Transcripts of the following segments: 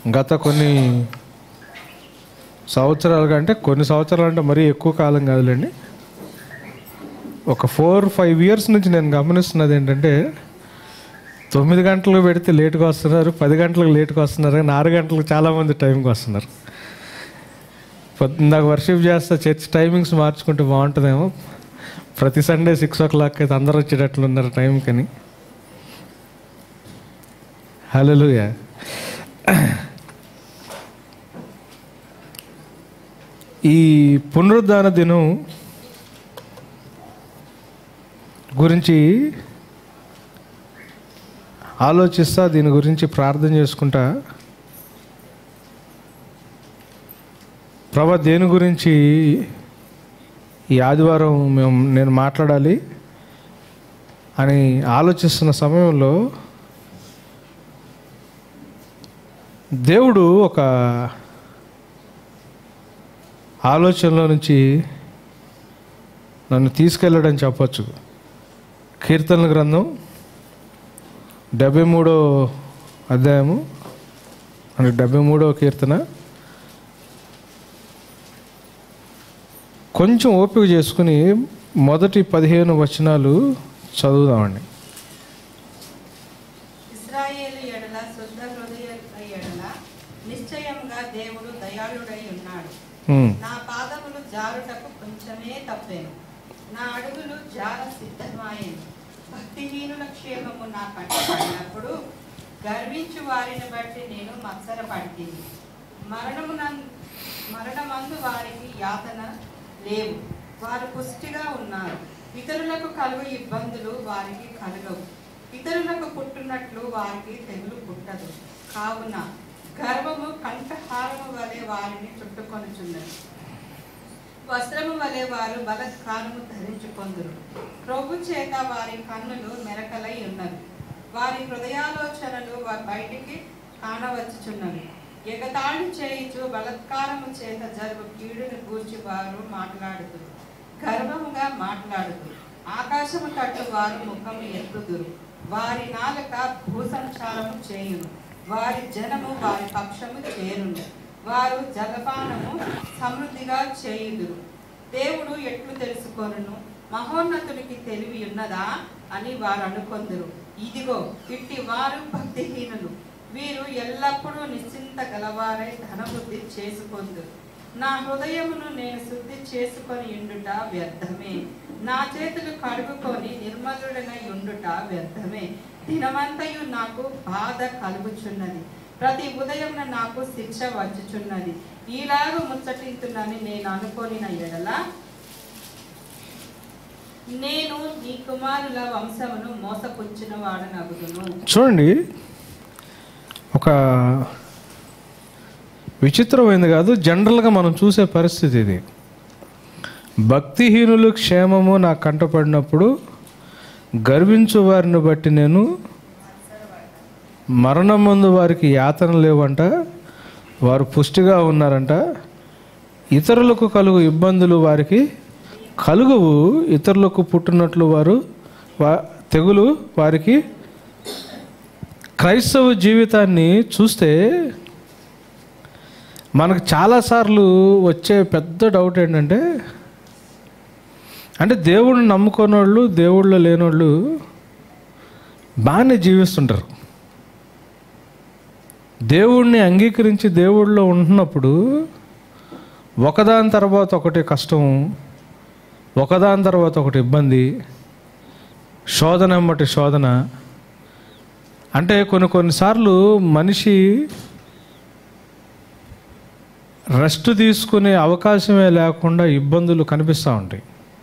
గత కొన్ని సంవత్సరాలుగా అంటే కొన్ని సంవత్సరాలు అంటే మరీ ఎక్కువ కాలం కాదులేండి ఒక ఫోర్ ఫైవ్ ఇయర్స్ నుంచి నేను గమనిస్తున్నది ఏంటంటే తొమ్మిది గంటలకు పెడితే లేట్గా వస్తున్నారు పది గంటలకు లేట్గా వస్తున్నారు కానీ ఆరు గంటలకు చాలామంది టైంకి వస్తున్నారు పొద్దు- ఇందాక వర్షిప్ చేస్తా చర్చ్ టైమింగ్స్ మార్చుకుంటే బాగుంటుందేమో ప్రతి సండే సిక్స్ ఓ క్లాక్ అయితే అందరూ వచ్చేటట్లు ఉన్నారు టైంకని హలోలుయా ఈ పునరుద్ధాన దినం గురించి ఆలోచిస్తా దీని గురించి ప్రార్థన చేసుకుంటా ప్రభా దేని గురించి ఈ ఆదివారం మేము నేను మాట్లాడాలి అని ఆలోచిస్తున్న సమయంలో దేవుడు ఒక ఆలోచనలో నుంచి నన్ను తీసుకెళ్ళడని చెప్పొచ్చు కీర్తనల గ్రంథం డెబ్బై మూడో అధ్యాయము అంటే డెబ్బై మూడో కీర్తన కొంచెం ఓపిక చేసుకుని మొదటి పదిహేను వచనాలు చదువుదామండి ఇస్రాయేలు ఎడల శుద్ధ హృదయ ఎడల నిశ్చయంగా దేవుడు దయాళుడై ఉన్నాడు ఉమ్, నా పాదములు జారుటకు కొంచెమే తప్పాను నా అడుగులు జార సిద్ధమాయను భక్తిహీనుల క్షేమము నా పట్టినప్పుడు గర్వించు వారిని బట్టి నేను మత్సరపడితిని మరణమున మరణమందు వారికి యాతన లేవు వారు పుష్టిగా ఉన్నారు ఇతరులకు కలుగు ఇబ్బందులు వారికి కలగవు ఇతరులకు పుట్టున్నట్లు వారికి తెగులు పుట్టదు కావున గర్వము కంఠహారము వలె వారిని చుట్టుకొనుచున్నది వస్త్రము వలె వారు బలత్కారము ధరించుకొందురు ప్రభు చేత వారి కన్నులు మెరకలై ఉన్నవి వారి హృదయాలోచనలు వా- బయటికి కానవచ్చుచున్నవి ఎగతాళి చేయుచు బలత్కారము చేత జరుగు కీడుని గూర్చి వారు మాట్లాడుతురు గర్వముగా మాట్లాడుతూ ఆకాశము తట్టు వారు ముఖము ఎత్తుదురు వారి నాలుక భూసంచారము చేయును వారి జనము వారి పక్షము చేరును వారు జలపానము సమృద్ధిగా చేయుదురు దేవుడు ఎట్లు తెలుసుకొనును మహోన్నతునికి తెలివి ఉన్నదా అని వారు అనుకొందురు ఇదిగో ఇట్టి వారు భక్తిహీనులు వీరు ఎల్లప్పుడూ నిశ్చింత గలవారై ధనబుద్ధి చేసుకొందురు నా హృదయమును నేను శుద్ధి చేసుకొని ఉండుట వ్యర్థమే నా చేతులు కడుగుకొని నిర్మలుడనై ఉండుట వ్యర్థమే దినమంతయు నాకు బాధ కలుగుచున్నది ప్రతి ఉదయం నాకు శిక్ష వచ్చుచున్నది ఈలాగ ముచ్చటింతునని నేను అనుకోనిన ఎడల నేను నీ కుమారుల వంశమును మోసపుచ్చిన వాడనగుదును చూడండి ఒక విచిత్రమైంది కాదు జనరల్గా మనం చూసే పరిస్థితి ఇది భక్తిహీనులు క్షేమము నా కంటపడినప్పుడు గర్వించు వారిని బట్టి నేను మరణం ముందు వారికి యాతన లేవంట వారు పుష్టిగా ఉన్నారంట ఇతరులకు కలుగు ఇబ్బందులు వారికి కలుగువు ఇతరులకు పుట్టినట్లు వారు వా తెగులు వారికి క్రైస్తవ జీవితాన్ని చూస్తే మనకు చాలాసార్లు వచ్చే పెద్ద డౌట్ ఏంటంటే అంటే దేవుడిని నమ్ముకున్న వాళ్ళు దేవుళ్ళు లేనోళ్ళు బాగానే జీవిస్తుంటారు దేవుణ్ణి అంగీకరించి దేవుడిలో ఉంటున్నప్పుడు ఒకదాని తర్వాత ఒకటి కష్టం ఒకదాని తర్వాత ఒకటి ఇబ్బంది శోధన ఎమ్మటి శోధన అంటే కొన్ని కొన్నిసార్లు మనిషి రెస్ట్ తీసుకునే అవకాశమే లేకుండా ఇబ్బందులు కనిపిస్తూ ఉంటాయి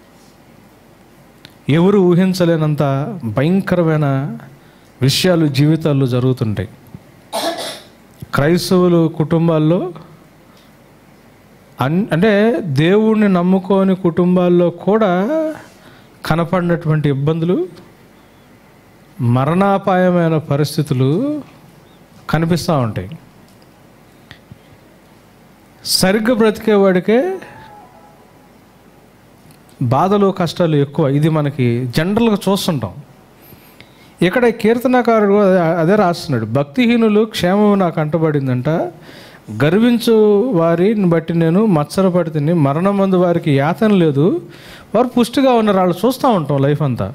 ఎవరు ఊహించలేనంత భయంకరమైన విషయాలు జీవితాల్లో జరుగుతుంటాయి క్రైస్తవులు కుటుంబాల్లో అన్ అంటే దేవుణ్ణి నమ్ముకోని కుటుంబాల్లో కూడా కనపడినటువంటి ఇబ్బందులు మరణాపాయమైన పరిస్థితులు కనిపిస్తూ ఉంటాయి సరిగ్గా బ్రతికేవాడికే బాధలు కష్టాలు ఎక్కువ ఇది మనకి జనరల్గా చూస్తుంటాం ఇక్కడ ఈ కీర్తనకారుడు కూడా అదే- అదే రాస్తున్నాడు భక్తిహీనులు క్షేమం నాకు అంటబడిందంట గర్వించు వారిని బట్టి నేను మత్సరపడితిని మరణం మందు వారికి యాతన లేదు వారు పుష్టిగా ఉన్నారు వాళ్ళు చూస్తూ ఉంటాం లైఫ్ అంతా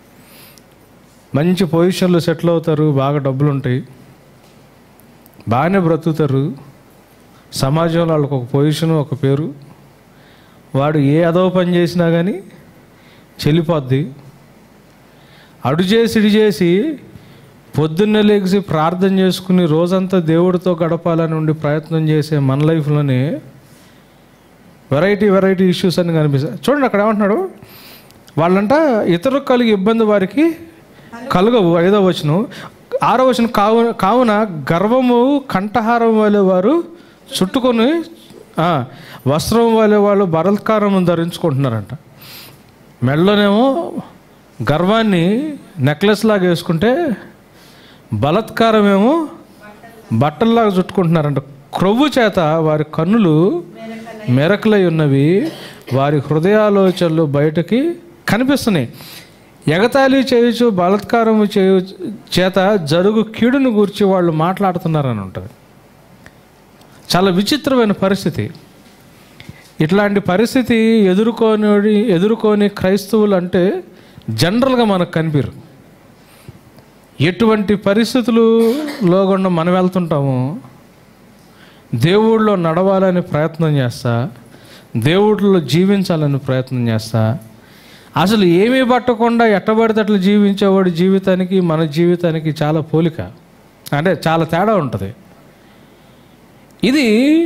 మంచి పొజిషన్లో సెటిల్ అవుతారు బాగా డబ్బులు ఉంటాయి బాగానే బ్రతుకుతారు సమాజంలో వాళ్ళకి ఒక పొజిషన్ ఒక పేరు వాడు ఏ అదవ పని చేసినా కానీ చెల్లిపోద్ది అడు చేసి ఇడి చేసి పొద్దున్నే లేచి ప్రార్థన చేసుకుని రోజంతా దేవుడితో గడపాలని ఉండి ప్రయత్నం చేసే మన లైఫ్లోనే వెరైటీ వెరైటీ ఇష్యూస్ అని కనిపిస్తాయి చూడండి అక్కడ ఏమంటున్నాడు వాళ్ళంట ఇతరులకు కలిగి ఇబ్బంది వారికి కలుగవు ఐదో వచనం ఆరో వచనం కావున కావున గర్వము కంఠహారం వలె వారు చుట్టుకొని ఆ, వస్త్రం వలె వాళ్ళు బలత్కారం ధరించుకుంటున్నారంట మెడలోనేమో గర్వాన్ని నెక్లెస్ లాగా వేసుకుంటే బలత్కారం ఏమో బట్టల్లాగా చుట్టుకుంటున్నారంట క్రొవ్వు చేత వారి కన్నులు మెరకలై ఉన్నవి వారి హృదయాలోచనలు బయటకి కనిపిస్తున్నాయి ఎగతాళి చేయొచ్చు బలత్కారము చేయు చేత జరుగు కీడును గురించి వాళ్ళు మాట్లాడుతున్నారని ఉంటుంది చాలా విచిత్రమైన పరిస్థితి ఇట్లాంటి పరిస్థితి ఎదుర్కొని ఎదుర్కొని క్రైస్తవులు అంటే జనరల్గా మనకు కనిపిరు ఎటువంటి పరిస్థితులలో గుండా మనం వెళ్తుంటామో దేవుడిలో నడవాలని ప్రయత్నం చేస్తా దేవుడిలో జీవించాలని ప్రయత్నం చేస్తా అసలు ఏమీ పట్టకుండా ఎట్టబడితే అట్లా జీవించేవాడి జీవితానికి మన జీవితానికి చాలా పోలిక అంటే చాలా తేడా ఉంటుంది ఇది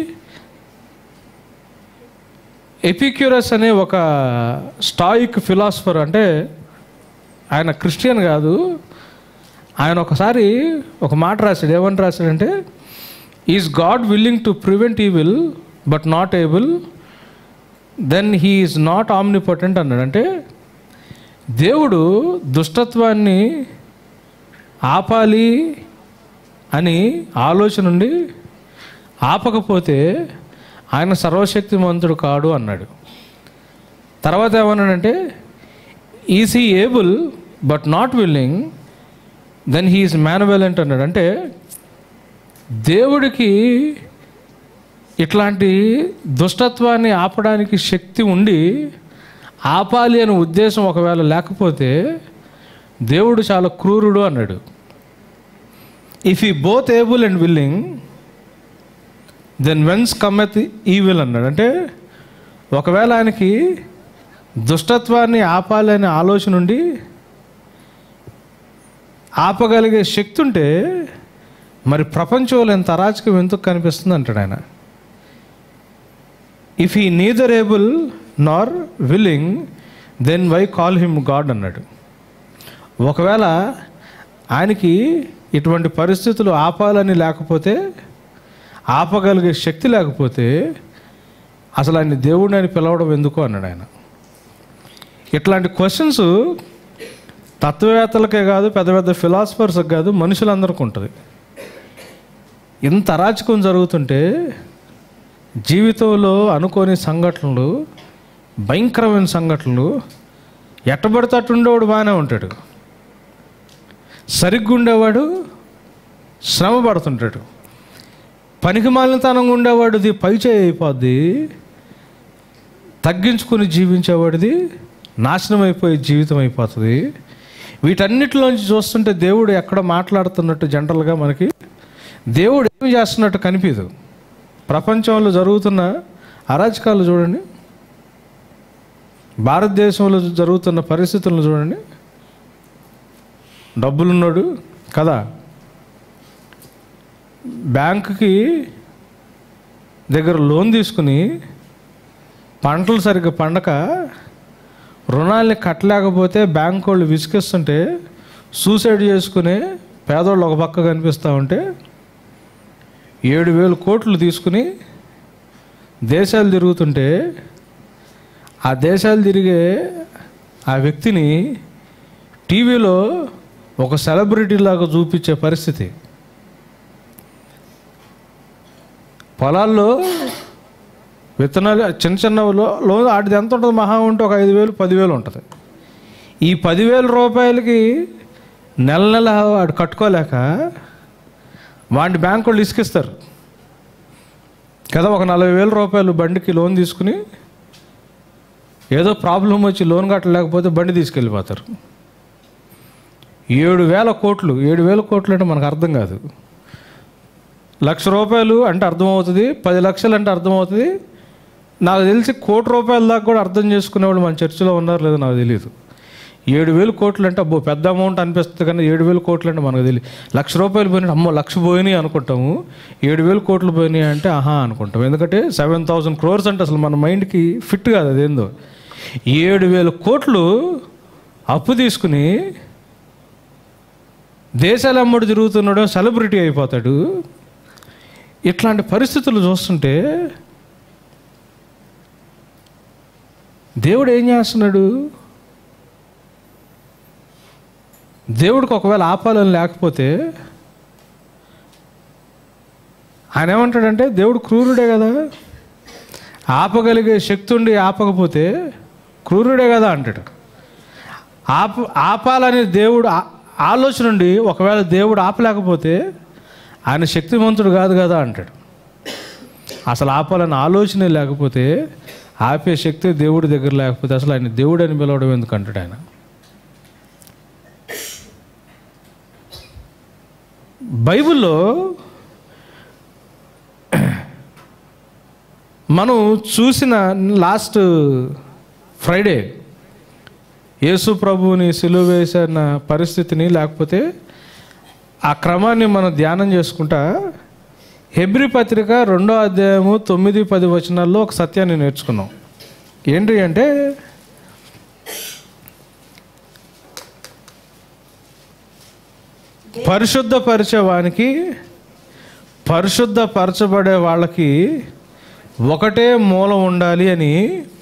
ఎపిక్యూరస్ అనే ఒక స్టాయిక్ ఫిలాసఫర్ అంటే ఆయన క్రిస్టియన్ కాదు ఆయన ఒకసారి ఒక మాట రాశాడు ఏమని రాశాడంటే is God willing to prevent evil but not able then he is not omnipotent అన్నాడు అంటే దేవుడు దుష్టత్వాన్ని ఆపాలి అని ఆలోచన ఉండి ఆపకపోతే ఆయన సర్వశక్తిమంతుడు కాడు అన్నాడు తర్వాత ఏమన్నాడంటే is he able but not willing then he is malevolent అన్నాడు అంటే దేవుడికి ఇట్లాంటి దుష్టత్వాన్ని ఆపడానికి శక్తి ఉండి ఆపాలి అనే ఉద్దేశం ఒకవేళ లేకపోతే దేవుడు చాలా క్రూరుడు అన్నాడు if he both able and willing then whence cometh evil అన్నాడు అంటే ఒకవేళ ఆయనకి దుష్టత్వాన్ని ఆపాలి అనే ఆలోచన ఉండి ఆపగలిగే శక్తి ఉంటే మరి ప్రపంచంలో ఎంత అరాచకం ఎందుకు కనిపిస్తుంది అంటాడు ఆయన if he neither able nor willing then why call him God అన్నాడు ఒకవేళ ఆయనకి ఇటువంటి పరిస్థితులు ఆపాలని లేకపోతే ఆపగలిగే శక్తి లేకపోతే అసలు ఆయన దేవుడిని అని పిలవడం ఎందుకు అన్నాడు ఆయన ఇట్లాంటి క్వశ్చన్స్ తత్వవేత్తలకే కాదు పెద్ద పెద్ద ఫిలాసఫర్స్కి కాదు మనుషులందరికీ ఉంటుంది ఇంత అరాచకం జరుగుతుంటే జీవితంలో అనుకోని సంఘటనలు భయంకరమైన సంఘటనలు ఎట్టబడితే అట్టు ఉండేవాడు బాగానే ఉంటాడు సరిగ్గా ఉండేవాడు శ్రమ పడుతుంటాడు పనికి మాలినతనంగా ఉండేవాడిది పైచే అయిపోద్ది తగ్గించుకుని జీవించేవాడిది నాశనం అయిపోయే జీవితం అయిపోతుంది వీటన్నిటిలోంచి చూస్తుంటే దేవుడు ఎక్కడ మాట్లాడుతున్నట్టు జనరల్గా మనకి దేవుడు ఏమి చేస్తున్నట్టు కనిపించదు ప్రపంచంలో జరుగుతున్న అరాచకాలు చూడండి భారతదేశంలో జరుగుతున్న పరిస్థితులను చూడండి డబ్బులున్నాడు కదా బ్యాంకుకి దగ్గర లోన్ తీసుకుని పంటలు సరిగ్గా పండక రుణాల్ని కట్టలేకపోతే బ్యాంక్ వాళ్ళు విసిగిస్తుంటే సూసైడ్ చేసుకునే పేదోళ్ళు ఒక పక్క కనిపిస్తూ ఉంటే ఏడు వేలు కోట్లు తీసుకుని దేశాలు తిరుగుతుంటే ఆ దేశాలు తిరిగే ఆ వ్యక్తిని టీవీలో ఒక సెలబ్రిటీ లాగా చూపించే పరిస్థితి పొలాల్లో విత్తనాలు చిన్న చిన్న లో- లో వాటిది ఎంత ఉంటుంది మహా ఉంటే ఒక ఐదు వేలు పదివేలు ఉంటుంది ఈ పదివేల రూపాయలకి నెల నెల వాడు కట్టుకోలేక వాడి బ్యాంకు వాళ్ళు ఇసుకిస్తారు కదా ఒక నలభై వేల రూపాయలు బండికి లోన్ తీసుకుని ఏదో ప్రాబ్లం వచ్చి లోన్ కట్టలేకపోతే బండి తీసుకెళ్ళిపోతారు ఏడు వేల కోట్లు ఏడు వేల కోట్లు అంటే మనకు అర్థం కాదు లక్ష రూపాయలు అంటే అర్థమవుతుంది పది లక్షలు అంటే అర్థమవుతుంది నాకు తెలిసి కోటి రూపాయల దాకా కూడా అర్థం చేసుకునేవాళ్ళు మన చర్చిలో ఉన్నారు లేదో నాకు తెలియదు ఏడు వేలు కోట్లు అంటే అబ్బో పెద్ద అమౌంట్ అనిపిస్తుంది కానీ ఏడు వేలు కోట్లు అంటే మనకు తెలియదు లక్ష రూపాయలు పోయినాయి అమ్మో లక్ష పోయినాయి అనుకుంటాము ఏడు వేలు కోట్లు పోయినాయి అంటే ఆహా అనుకుంటాం ఎందుకంటే సెవెన్ థౌసండ్ క్రోర్స్ అంటే అసలు మన మైండ్కి ఫిట్ కాదు అదేందో ఏడు వేల కోట్లు అప్పు తీసుకుని దేశాల అమ్మడు తిరుగుతున్నాడు సెలబ్రిటీ అయిపోతాడు ఇట్లాంటి పరిస్థితులు చూస్తుంటే దేవుడు ఏం చేస్తున్నాడు దేవుడికి ఒకవేళ ఆపాలని లేకపోతే ఆయన ఏమంటాడంటే దేవుడు క్రూరుడే కదా ఆపగలిగే శక్తి ఉండి ఆపకపోతే క్రూరుడే కదా అంటాడు ఆప ఆపాలని దేవుడు ఆ- ఆలోచన ఉండి ఒకవేళ దేవుడు ఆపలేకపోతే ఆయన శక్తివంతుడు కాదు కదా అంటాడు అసలు ఆపాలని ఆలోచనే లేకపోతే ఆపే శక్తి దేవుడి దగ్గర లేకపోతే అసలు ఆయన దేవుడు అని పిలవడం ఎందుకు అంటాడు ఆయన బైబిల్లో మనం చూసిన లాస్ట్ ఫ్రైడే యేసు ప్రభువుని సిలువ వేసిన పరిస్థితిని లేకపోతే ఆ క్రమాన్ని మనం ధ్యానం చేసుకుంటా హెబ్రి పత్రిక రెండో అధ్యాయము తొమ్మిది పది వచనాల్లో ఒక సత్యాన్ని నేర్చుకున్నాం ఏంటి అంటే పరిశుద్ధపరిచే వానికి పరిశుద్ధపరచబడే వాళ్ళకి ఒకటే మూలం ఉండాలి అని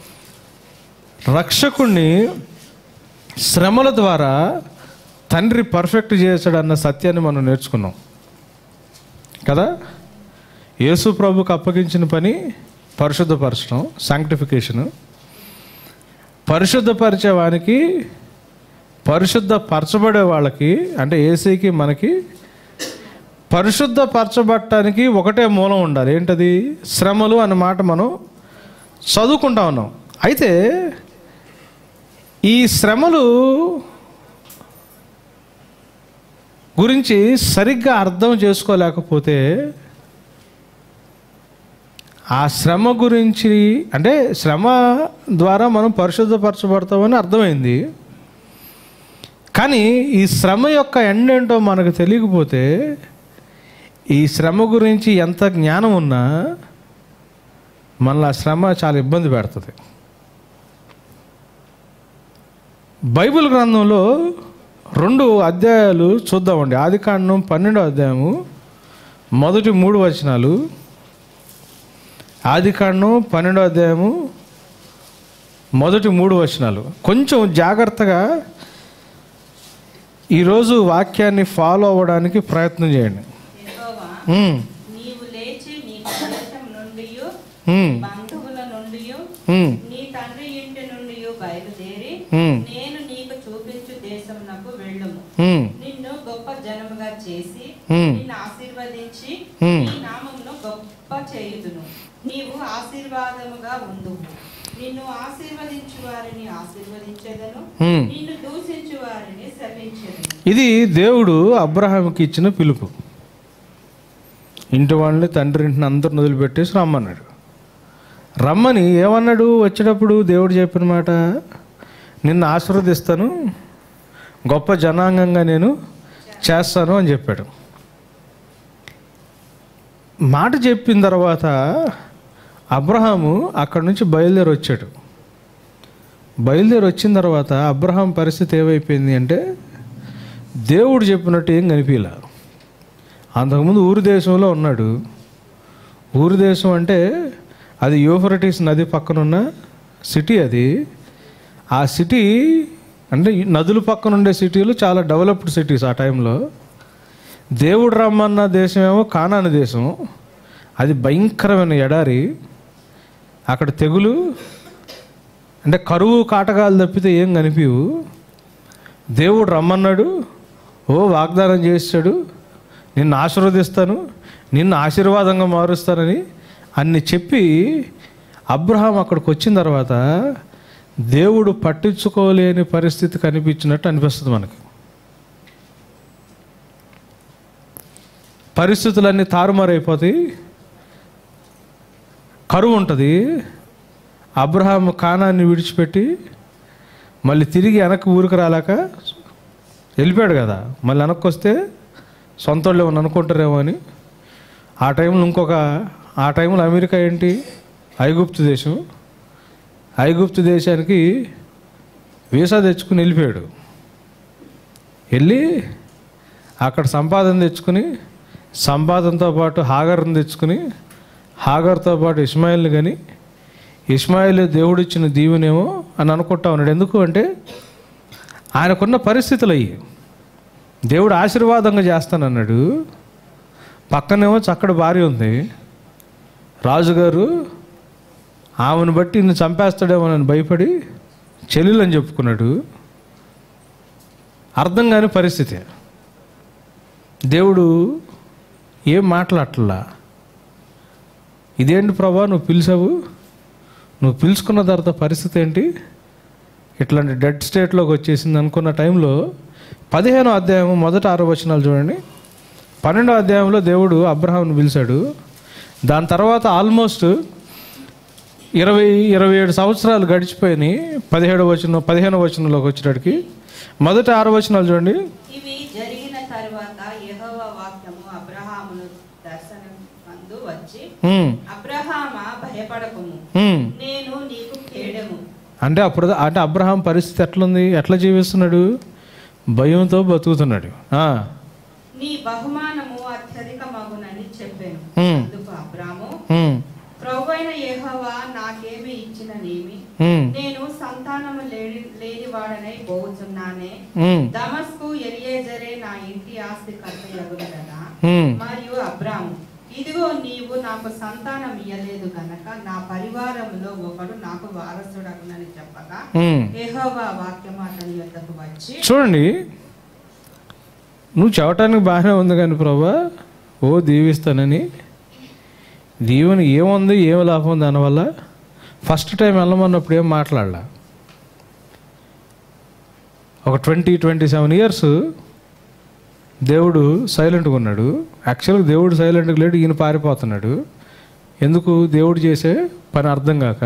రక్షకుణ్ణి శ్రమల ద్వారా తండ్రి పర్ఫెక్ట్ చేశాడన్న సత్యాన్ని మనం నేర్చుకున్నాం కదా యేసు ప్రభుకు అప్పగించిన పని పరిశుద్ధపరచడం సాంక్టిఫికేషను పరిశుద్ధపరిచే వానికి పరిశుద్ధ పరచబడే వాళ్ళకి అంటే ఏసీకి మనకి పరిశుద్ధ పరచబట్టడానికి ఒకటే మూలం ఉండాలి ఏంటది శ్రమలు అన్న మాట మనం చదువుకుంటా ఉన్నాం అయితే ఈ శ్రమలు గురించి సరిగ్గా అర్థం చేసుకోలేకపోతే ఆ శ్రమ గురించి అంటే శ్రమ ద్వారా మనం పరిశుద్ధపరచబడతామని అర్థమైంది కానీ ఈ శ్రమ యొక్క ఎండ్ ఏంటో మనకు తెలియకపోతే ఈ శ్రమ గురించి ఎంత జ్ఞానం ఉన్నా మనల్ని ఆ శ్రమ చాలా ఇబ్బంది పెడుతుంది బైబిల్ గ్రంథంలో రెండు అధ్యాయాలు చూద్దామండి ఆది కాండం పన్నెండో అధ్యాయము మొదటి మూడు వచనాలు ఆది కాండం పన్నెండో అధ్యాయము మొదటి మూడు వచనాలు కొంచెం జాగ్రత్తగా ఈరోజు వాక్యాన్ని ఫాలో అవ్వడానికి ప్రయత్నం చేయండి యెహోవా, ఉమ్, నీవు లేచి నీ ప్రదేశం నుండి ఉమ్, బంధువుల నుండి ఉమ్, నీ తండ్రి ఇంటి నుండి బయలుదేరి ఉమ్, నేను నీకు చూపించు దేశమునకు వెళ్ళుము ఉమ్, నిన్ను గొప్ప జనముగా చేసి Hmm. నిన్ను ఆశీర్వదించి Hmm. నీ నామమును గొప్ప చేయుదును నీవు ఆశీర్వాదముగా ఉండు నిన్ను ఆశీర్వదించు వారిని ఆశీర్వదించేదను Hmm. నిన్ను దూషించు వారిని శపించెదను ఇది దేవుడు అబ్రహాంకి ఇచ్చిన పిలుపు ఇంటి వాళ్ళని తండ్రి ఇంటిని అందరిని వదిలిపెట్టేసి రమ్మన్నాడు రమ్మని ఏమన్నాడు వచ్చేటప్పుడు దేవుడు చెప్పిన మాట నిన్ను ఆశీర్వదిస్తాను గొప్ప జనాంగంగా నేను చేస్తాను అని చెప్పాడు మాట చెప్పిన తర్వాత అబ్రహాము అక్కడి నుంచి బయలుదేరి వచ్చాడు బయలుదేరి వచ్చిన తర్వాత అబ్రహాం పరిస్థితి ఏమైపోయింది అంటే దేవుడు చెప్పినట్టు ఏం కనిపించలే అంతకుముందు ఊరు దేశంలో ఉన్నాడు ఊరు దేశం అంటే అది యూఫరటీస్ నది పక్కన ఉన్న సిటీ అది ఆ సిటీ అంటే ఈ నదుల పక్కన ఉండే సిటీలు చాలా డెవలప్డ్ సిటీస్ ఆ టైంలో దేవుడు రమ్మన్న దేశం ఏమో కానాని దేశం అది భయంకరమైన ఎడారి అక్కడ తెగులు అంటే కరువు కాటకాలు తప్పితే ఏం కనిపించవు దేవుడు రమ్మన్నాడు ఓ వాగ్దానం చేశాడు నిన్ను ఆశీర్వదిస్తాను నిన్ను ఆశీర్వాదంగా మారుస్తానని అన్ని చెప్పి అబ్రహాం అక్కడికి వచ్చిన తర్వాత దేవుడు పట్టించుకోలేని పరిస్థితి కనిపించినట్టు అనిపిస్తుంది మనకి పరిస్థితులన్నీ తారుమారైపోతాయి కరువు ఉంటుంది అబ్రహాం కానాన్ని విడిచిపెట్టి మళ్ళీ తిరిగి వెనక్కి ఊరికి రాలేక వెళ్ళిపోయాడు కదా మళ్ళీ వెనక్కి వస్తే సొంత వాళ్ళు ఏమన్నా అనుకుంటారేమో అని ఆ టైంలో ఇంకొక ఆ టైంలో అమెరికా ఏంటి ఐగుప్తు దేశం ఐగుప్తు దేశానికి వీసా తెచ్చుకుని వెళ్ళిపోయాడు వెళ్ళి అక్కడ సంపాదన తెచ్చుకుని సంపాదనతో పాటు హాగర్ని తెచ్చుకుని హాగర్తో పాటు ఇస్మాయిల్ని కానీ ఇస్మాయిల్ దేవుడిచ్చిన దీవెనేమో అని అనుకుంటా ఉన్నాడు ఎందుకు అంటే ఆయనకున్న పరిస్థితులు అయ్యి దేవుడు ఆశీర్వాదంగా చేస్తానన్నాడు పక్కనేమో చక్కటి భార్య ఉంది రాజుగారు ఆమెను బట్టి ఇన్ని చంపేస్తాడేమోనని భయపడి చెల్లెలని చెప్పుకున్నాడు అర్థం కాని పరిస్థితి దేవుడు ఏం మాట్లాడట్లా ఇదేంటి ప్రభా నువ్వు పిలిచావు నువ్వు పిలుచుకున్న తర్వాత పరిస్థితి ఏంటి ఇట్లాంటి డెడ్ స్టేట్లోకి వచ్చేసింది అనుకున్న టైంలో పదిహేనో అధ్యాయం మొదట ఆరో వచనాలు చూడండి పన్నెండో అధ్యాయంలో దేవుడు అబ్రహాంను పిలిచాడు దాని తర్వాత ఆల్మోస్ట్ ఇరవై ఇరవై ఏడు సంవత్సరాలు గడిచిపోయినాయి పదిహేడు వచనం పదిహేను వచనంలోకి వచ్చేటడికి మొదట ఆరో వచనాలు చూడండి ఇవి జరిగిన తరువాత యెహోవా వాక్యము అబ్రహామును దర్శనం అందు వచ్చి ఉమ్, అబ్రహామా భయపడకుము ఉమ్. నేను నీకు కేడము అంటే అప్పుడు అంటే అబ్రహాం పరిస్థితి ఎట్లుంది ఎట్లా జీవిస్తున్నాడు భయంతో బతుకుతున్నాడు ఆ, నీ బహుమానము అత్యధికమగునని చెప్పాను ఉమ్, అందుకు అబ్రాము ఉమ్, ప్రభువైన యెహోవా నాకేమి ఇచ్చిననేమి ఉమ్, నేను సంతానము లేని లేనివాడనై పోతున్నానే ఉమ్, దమస్కు ఎలియేజరే నా ఇంటి ఆస్తి కర్తయ్యగు కదా ఉమ్. మరియు అబ్రాము ఇదిగో నీవు నాకు సంతానం ఇయ్యలేదు గనక నా పరివారంలో ఒకడు నాకు వారసుడగునని చెప్పగా ఉమ్. యెహోవా వాక్యము అతని యొద్దకు వచ్చి చూడండి నువ్వు చెప్పటానికి బాగానే ఉంది కానీ ప్రభా ఓ దీవిస్తానని దీవెని ఏముంది ఏమి లాభం దానివల్ల ఫస్ట్ టైం వెళ్ళమన్నప్పుడు ఏం మాట్లాడలా ఒక ట్వంటీ ట్వంటీ సెవెన్ ఇయర్స్ దేవుడు సైలెంట్గా ఉన్నాడు యాక్చువల్గా దేవుడు సైలెంట్గా లేడు ఈయన పారిపోతున్నాడు ఎందుకు దేవుడు చేసే పని అర్థం కాక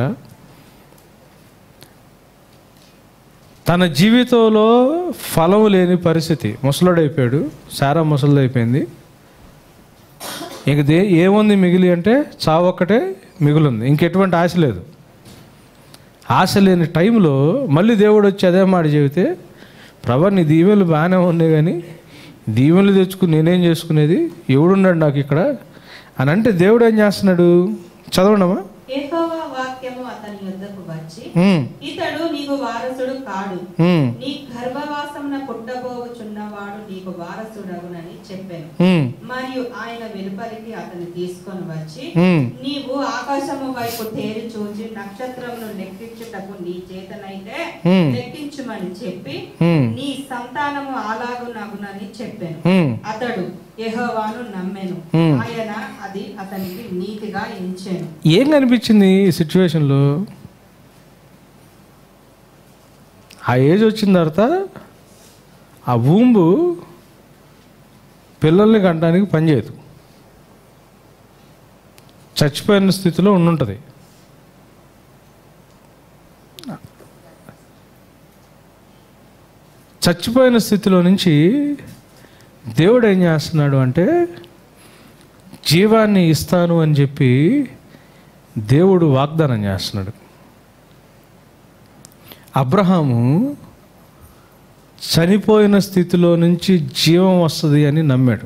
తన జీవితంలో ఫలం లేని పరిస్థితి ముసలుడైపోయాడు సారా ముసలుడైపోయింది ఇంక దే ఏముంది మిగిలి అంటే చావు ఒక్కటే మిగులుంది ఇంకెటువంటి ఆశ లేదు ఆశ లేని టైంలో మళ్ళీ దేవుడు వచ్చి అదే మాట చెబితే ప్రభా నీ దీవెనలు బాగానే ఉన్నాయి కానీ దీవెనలు తెచ్చుకుని నేనేం చేసుకునేది ఎవడున్నాడు నాకు ఇక్కడ అని అంటే దేవుడు ఏం చేస్తున్నాడు చదవడమా యెహోవా వాక్యము అతని యొద్దకు వచ్చి ఉమ్, ఇతడు నీకు వారసుడు కాడు ఉమ్, నీ గర్భవాసమున పుట్టబోచున్నవాడు నీకు వారసుడగునని చెప్పాను ఉమ్, మరియు ఆయన వెలుపలికి అతను తీసుకొని వచ్చి ఉమ్, నీవు ఆకాశము వైపు తేరి చూచి నక్షత్రమును లెక్కించుటకు నీ చేతనైతే Hmm. లెక్కించుమని చెప్పి ఉమ్, నీ సంతానము అలాగు నగునని చెప్పాను ఉమ్. అతడు యెహోవాను నమ్మెను Hmm. ఆయన అది అతనికి నీతిగా ఎంచాను ఏం కనిపించింది ఈ సిచ్యువేషన్లో ఆ ఏజ్ వచ్చిన తర్వాత ఆ ఊంబు పిల్లల్ని కంటానికి పనిచేయదు చచ్చిపోయిన స్థితిలో ఉండుంటుంది చచ్చిపోయిన స్థితిలో నుంచి దేవుడు ఏం చేస్తున్నాడు అంటే జీవాన్ని ఇస్తాను అని చెప్పి దేవుడు వాగ్దానం చేస్తున్నాడు అబ్రహాము చనిపోయిన స్థితిలో నుంచి జీవం వస్తుంది అని నమ్మాడు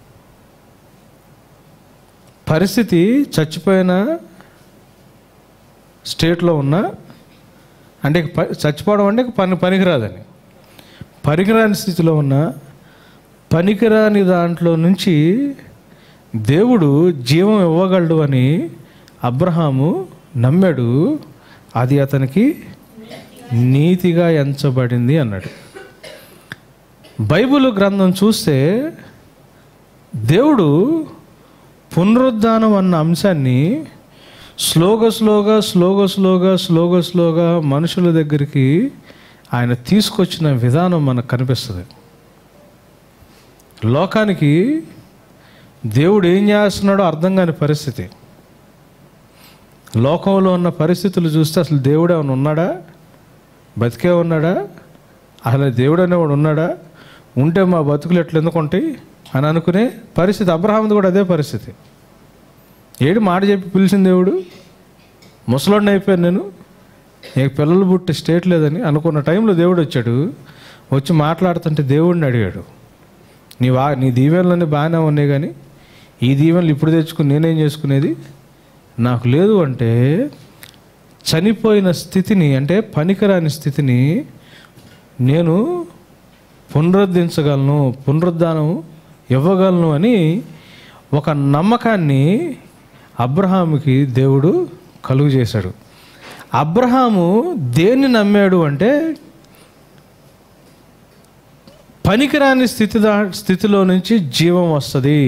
పరిస్థితి చచ్చిపోయిన స్టేట్లో ఉన్న అంటే ఇక ప- చచ్చిపోవడం అంటే ఇక పని పనికిరాదని పనికిరాని స్థితిలో ఉన్న పనికిరాని దాంట్లో నుంచి దేవుడు జీవం ఇవ్వగలడు అని అబ్రహాము నమ్మాడు అది అతనికి నీతిగా ఎంచబడింది అన్నాడు బైబిల్ గ్రంథం చూస్తే దేవుడు పునరుద్ధానం అన్న అంశాన్ని స్లోగా స్లోగా స్లోగా స్లోగా స్లోగా స్లోగా మనుషుల దగ్గరికి ఆయన తీసుకొచ్చిన విధానం మనకు కనిపిస్తుంది లోకానికి దేవుడు ఏం చేస్తున్నాడో అర్థం కాని పరిస్థితి లోకంలో ఉన్న పరిస్థితులు చూస్తే అసలు దేవుడు ఏమైనా ఉన్నాడా బతికే ఉన్నాడా అసలు దేవుడు అనేవాడు ఉన్నాడా ఉంటే మా బతుకులు ఎట్లా ఎందుకు ఉంటాయి అని అనుకునే పరిస్థితి అబ్రహాంది కూడా అదే పరిస్థితి ఏడు మాట చెప్పి పిలిచిన దేవుడు ముసలోడిని అయిపోయాను నేను నీకు పిల్లలు పుట్టే స్టేట్ లేదని అనుకున్న టైంలో దేవుడు వచ్చాడు వచ్చి మాట్లాడుతుంటే దేవుడిని అడిగాడు నీ వా నీ దీవెనలన్నీ బాగానే ఉన్నాయి కానీ ఈ దీవెనలు ఇప్పుడు తెచ్చుకుని నేనేం చేసుకునేది నాకు లేదు అంటే చనిపోయిన స్థితిని అంటే పనికిరాని స్థితిని నేను పునరుద్ధరించగలను పునరుద్ధానం ఇవ్వగలను అని ఒక నమ్మకాన్ని అబ్రహాముకి దేవుడు కలుగు చేశాడు అబ్రహాము దేన్ని నమ్మాడు అంటే పనికిరాని స్థితి దా స్థితిలో నుంచి జీవం వస్తుంది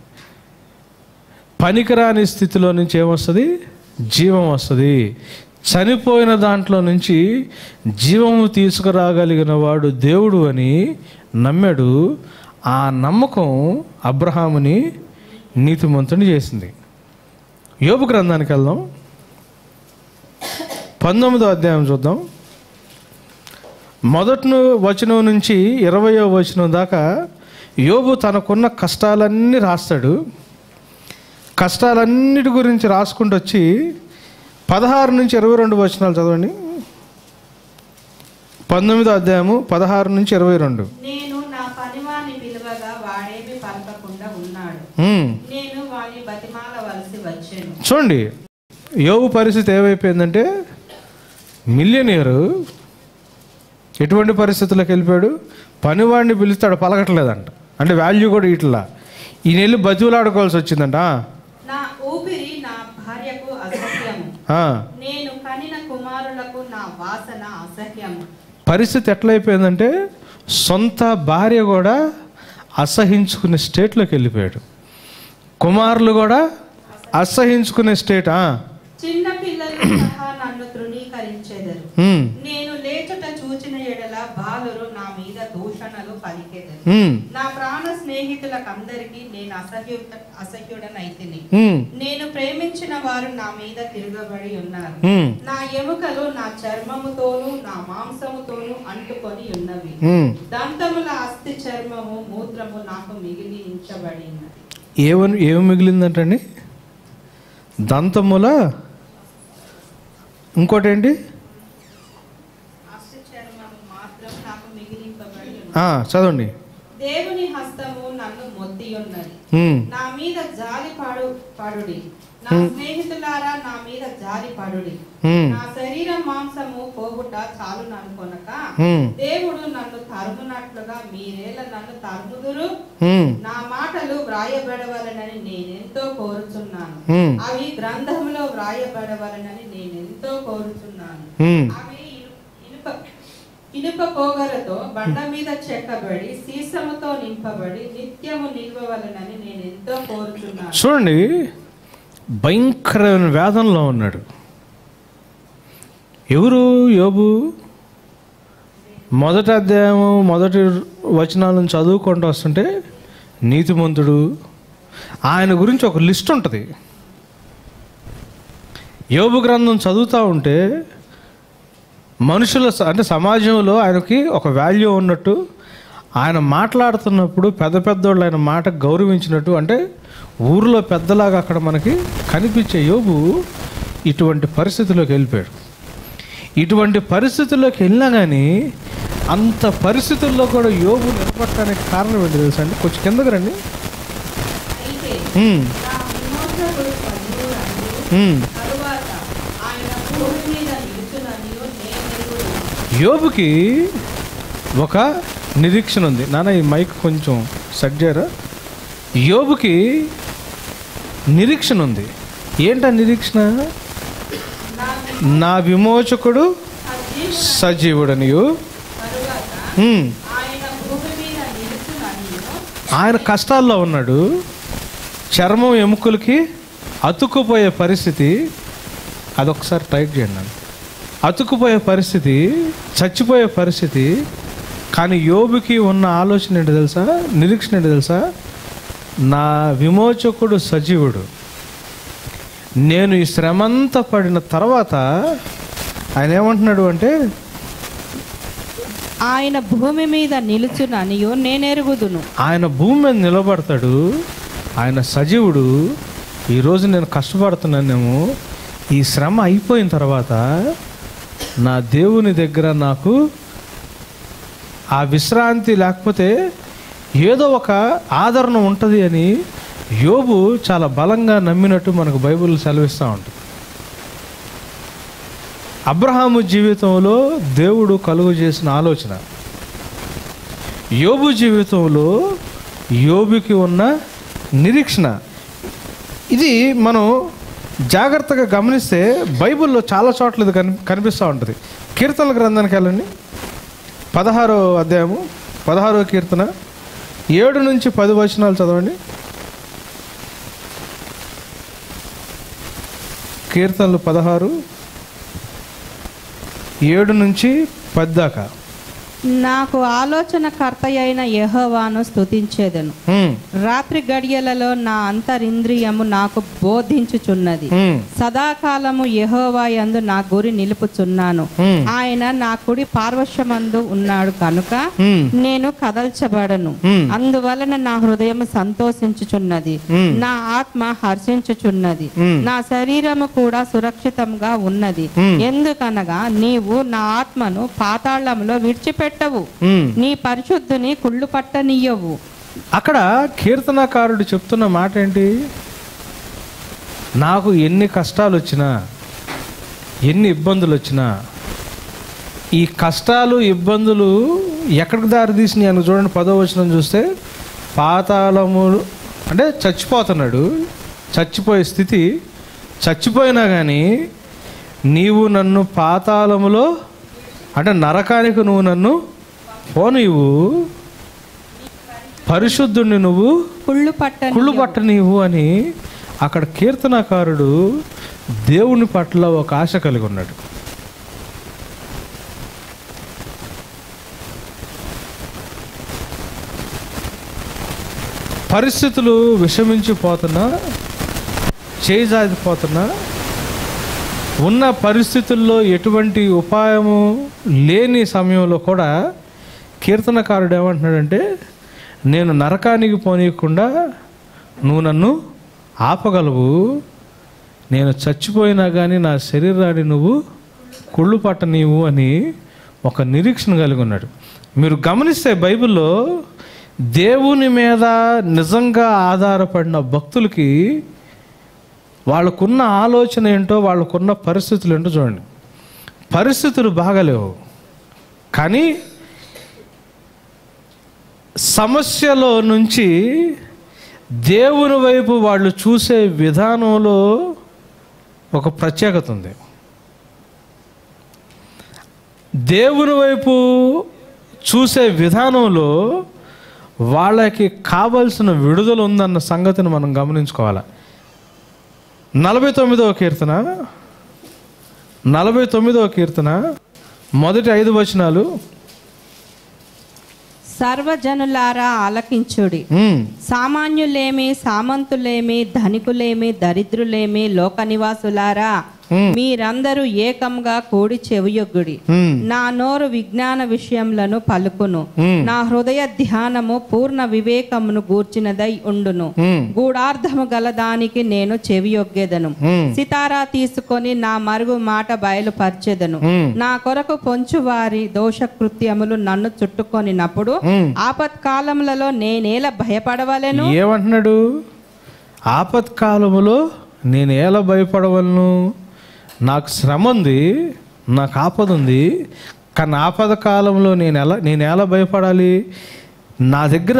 పనికిరాని స్థితిలో నుంచి ఏమొస్తుంది జీవం వస్తుంది చనిపోయిన దాంట్లో నుంచి జీవము తీసుకురాగలిగిన వాడు దేవుడు అని నమ్మాడు ఆ నమ్మకం అబ్రహాముని నీతిమంతుని చేసింది యోబు గ్రంథానికి వెళ్దాం పంతొమ్మిదో అధ్యాయం చూద్దాం మొదటి వచనం నుంచి ఇరవయో వచనం దాకా యోబు తనకున్న కష్టాలన్నీ రాస్తాడు కష్టాలన్నిటి గురించి రాసుకుంటూ వచ్చి పదహారు నుంచి ఇరవై రెండు వచనాలు చదవండి పంతొమ్మిదో అధ్యాయము పదహారు నుంచి ఇరవై రెండు నేను నా పనివాని పిలువగా వాడేమి పలకకుండా ఉన్నాడు ఉమ్. నేను వాని బతిమాలవలసి వచ్చాను చూడండి యోగు పరిస్థితి ఏమైపోయిందంటే మిలియనియరు ఎటువంటి పరిస్థితుల్లోకి వెళ్ళిపోయాడు పనివాడిని పిలుస్తాడు పలకట్లేదంట అంటే వాల్యూ కూడా ఇట్లా ఈయన వెళ్ళి బతువులాడుకోవాల్సి వచ్చిందంట నా ఊపిరి నా భార్యకు అసహ్యము ఆ, నేను కనిన కుమారులకు నా వాసన అసహ్యము పరిస్థితి ఎట్లయిపోయిందంటే సొంత భార్య కూడా అసహించుకునే స్టేట్లోకి వెళ్ళిపోయాడు కుమారులు కూడా అసహించుకునే స్టేట్ ఆ, చిన్న పిల్లలు సహా నన్ను తృణీకరించెదరు ఉమ్, నేను లేచుట చూచిన ఎడల బాలురు నా మీద దూషణలు పలికెదరు ఉమ్, నా ప్రాణ స్నేహితులకందరికీ నేను అసహ్యు అసహ్యుడనైతిని ఉమ్, నేను ప్రేమించిన వారు నా మీద తిరగబడి ఉన్నారు ఉమ్, నా ఎముకలు నా చర్మముతోను నా మాంసముతోను అంటుకొని ఉన్నవి ఉమ్. దంతముల అస్థి చర్మము మూత్రము నాకు మిగిలి ఉంచబడి ఉన్నది ఏమని ఏమి మిగిలిందంటండి దంతముల ఇంకోటి ఏంటి అస్థి చర్మము మాత్రం నాకు మిగిలింపబడి ఉన్నది ఆ, చదవండి దేవుని హస్తము నన్ను మొద్ది ఉన్నది ఉమ్, నా మీద జాలి పడు పడుడి నా Hmm. స్నేహితులారా నా మీద జాలి పడుడి ఉమ్, నా శరీర మాంసము పోగుట చాలు ననుకొనక ఉమ్, దేవుడు నన్ను తరుమునట్లుగా మీరేల నన్ను తరుముదురు ఉమ్, నా మాటలు వ్రాయబడవలనని నేనెంతో కోరుచున్నాను ఉమ్, అవి గ్రంథంలో వ్రాయబడవలనని నేనెంతో కోరుచున్నాను ఉమ్. అవి ఇను- ఇనుప ఇనుప పోగరతో బండ మీద చెక్కబడి సీసముతో నింపబడి నిత్యము నిల్వవలనని నేను ఎంతో కోరుచున్నాను చూడండి భయంకరమైన వేదనలో ఉన్నాడు ఎవరు యోబు మొదటి అధ్యాయము మొదటి వచనాలను చదువుకుంటూ వస్తుంటే నీతిమంతుడు ఆయన గురించి ఒక లిస్ట్ ఉంటుంది యోబు గ్రంథం చదువుతూ ఉంటే మనుషుల స- అంటే సమాజంలో ఆయనకి ఒక వాల్యూ ఉన్నట్టు ఆయన మాట్లాడుతున్నప్పుడు పెద్ద పెద్దోళ్ళు ఆయన మాట గౌరవించినట్టు అంటే ఊరిలో పెద్దలాగా అక్కడ మనకి కనిపించే యోబు ఇటువంటి పరిస్థితిలోకి వెళ్ళిపోయాడు ఇటువంటి పరిస్థితుల్లోకి వెళ్ళినా కానీ అంత పరిస్థితుల్లో కూడా యోబు నిలబడటానికి కారణం ఏంటి తెలుసా అండి కొంచెం కిందకి రండి అయితే ఉమ్, నా విమోచకుడు పన్నురండు ఉమ్. తరువాత ఆయన భూమి మీద నిలుచుననియు నేను ఎరుగుదును. యోబుకి ఒక నిరీక్షణ ఉంది నాన్న ఈ మైక్ కొంచెం సెట్ చేయరా యోబుకి నిరీక్షణ ఉంది ఏంటా నిరీక్షణ నా నా విమోచకుడు సజీవుడు సజీవుడనియు తరువాత ఉమ్, ఆయన భూమి మీద ఆయన కష్టాల్లో ఉన్నాడు చర్మం ఎముకలకి అతుక్కుపోయే పరిస్థితి అదొకసారి టైట్ చేయండి నన్ను అతుక్కుపోయే పరిస్థితి చచ్చిపోయే పరిస్థితి కానీ యోబుకి ఉన్న ఆలోచన ఏంటి తెలుసా నిరీక్షణ ఏంటి తెలుసా నా విమోచకుడు సజీవుడు నేను ఈ శ్రమంతా పడిన తర్వాత ఆయన ఏమంటున్నాడు అంటే ఆయన భూమి మీద నిలుచుననియో నేనెరుగుదును ఆయన భూమి మీద నిలబడతాడు ఆయన సజీవుడు ఈరోజు నేను కష్టపడుతున్నానేమో ఈ శ్రమ అయిపోయిన తర్వాత నా దేవుని దగ్గర నాకు ఆ విశ్రాంతి లేకపోతే ఏదో ఒక ఆదరణ ఉంటుంది అని యోబు చాలా బలంగా నమ్మినట్టు మనకు బైబిల్ సెలవిస్తూ ఉంటుంది అబ్రహాము జీవితంలో దేవుడు కలుగు చేసిన ఆలోచన యోబు జీవితంలో యోబుకి ఉన్న నిరీక్షణ ఇది మనం జాగ్రత్తగా గమనిస్తే బైబిల్లో చాలా చోట్ల ఇది కని కనిపిస్తూ ఉంటుంది కీర్తనల గ్రంథానికి వెళ్ళండి పదహారో అధ్యాయము పదహారో కీర్తన ఏడు నుంచి పది వచనాలు చదవండి కీర్తనలు పదహారు ఏడు నుంచి పది దాకా నాకు ఆలోచనకర్త అయిన యెహోవాను స్తుతించేదను హ్మ్, రాత్రి గడియలలో నా అంతరింద్రియము నాకు బోధించుచున్నది హ్మ్, సదాకాలము యెహోవా యందు నా గురి నిలుపుచున్నాను హ్మ్, ఆయన నా కుడి పార్వశ్యమందు ఉన్నాడు కనుక హ్మ్, నేను కదల్చబడను హ్మ్. అందువలన నా హృదయం సంతోషించుచున్నది హ్మ్. నా ఆత్మ హర్షించుచున్నది హ్మ్. నా శరీరము కూడా సురక్షితంగా ఉన్నది హ్మ్. ఎందుకనగా నీవు నా ఆత్మను పాతాళంలో విడిచిపెట్టవు హ్మ్. నీ పరిశుద్ధుని కుళ్ళు పట్టనీయవు అక్కడ కీర్తనకారుడు చెప్తున్న మాట ఏంటి నాకు ఎన్ని కష్టాలు వచ్చినా ఎన్ని ఇబ్బందులు వచ్చినా ఈ కష్టాలు ఇబ్బందులు ఎక్కడికి దారి తీసినాయి అని చూడండి పదో వచనం చూస్తే పాతాళము అంటే చచ్చిపోతున్నాడు చచ్చిపోయే స్థితి చచ్చిపోయినా కానీ నీవు నన్ను పాతాళములో అంటే నరకానికి నువ్వు నన్ను పోనీవు పరిశుద్ధుడిని నువ్వు కుళ్ళు పట్ట కుళ్ళు పట్ట నీవు అని అక్కడ కీర్తనకారుడు దేవుని పట్ల ఒక ఆశ కలిగి ఉన్నాడు పరిస్థితులు విషమించిపోతున్నా చేజారిపోతున్నా ఉన్న పరిస్థితుల్లో ఎటువంటి ఉపాయము లేని సమయంలో కూడా కీర్తనకారుడు ఏమంటున్నాడంటే నేను నరకానికి పోనీయకుండా నువ్వు నన్ను ఆపగలవు నేను చచ్చిపోయినా కానీ నా శరీరాన్ని నువ్వు కుళ్ళు పట్ట నీవు అని ఒక నిరీక్షణ కలిగి ఉన్నాడు మీరు గమనిస్తే బైబిల్లో దేవుని మీద నిజంగా ఆధారపడిన భక్తులకి వాళ్ళకున్న ఆలోచన ఏంటో వాళ్ళకున్న పరిస్థితులు ఏంటో చూడండి పరిస్థితులు బాగలేవు కానీ సమస్యలో నుంచి దేవుని వైపు వాళ్ళు చూసే విధానంలో ఒక ప్రత్యేకత ఉంది దేవుని వైపు చూసే విధానంలో వాళ్ళకి కావలసిన విడుదల ఉందన్న సంగతిని మనం గమనించుకోవాలి నలభై తొమ్మిదవ కీర్తన నలభై తొమ్మిదవ కీర్తన మొదటి ఐదు వచనాలు సర్వజనులారా ఆలకించుడి ఉమ్, సామాన్యులేమి సామంతులేమి ధనికులేమి దరిద్రులేమి లోక నివాసులారా ఉమ్, మీరందరూ ఏకంగా కూడి చెవియొగ్గుడి ఉమ్, నా నోరు విజ్ఞాన విషయములను పలుకును ఉమ్, నా హృదయ ధ్యానము పూర్ణ వివేకమును గూర్చినదై ఉండును ఉమ్, గూఢార్థము గల దానికి నేను చెవియొగ్గెదను ఉమ్, సితారా తీసుకొని నా మరుగు మాట బయలుపరచెదను ఉమ్, నా కొరకు పొంచువారి దోషకృత్యములు నన్ను చుట్టుకొనినప్పుడు ఉమ్. ఆపత్కాలములలో నేనేల భయపడవలెను ఏమంటున్నాడు ఆపత్కాలములో నేను ఎలా భయపడవలను నాకు శ్రమ ఉంది నాకు ఆపద ఉంది కానీ ఆపద కాలంలో నేను ఎలా నేను ఎలా భయపడాలి నా దగ్గర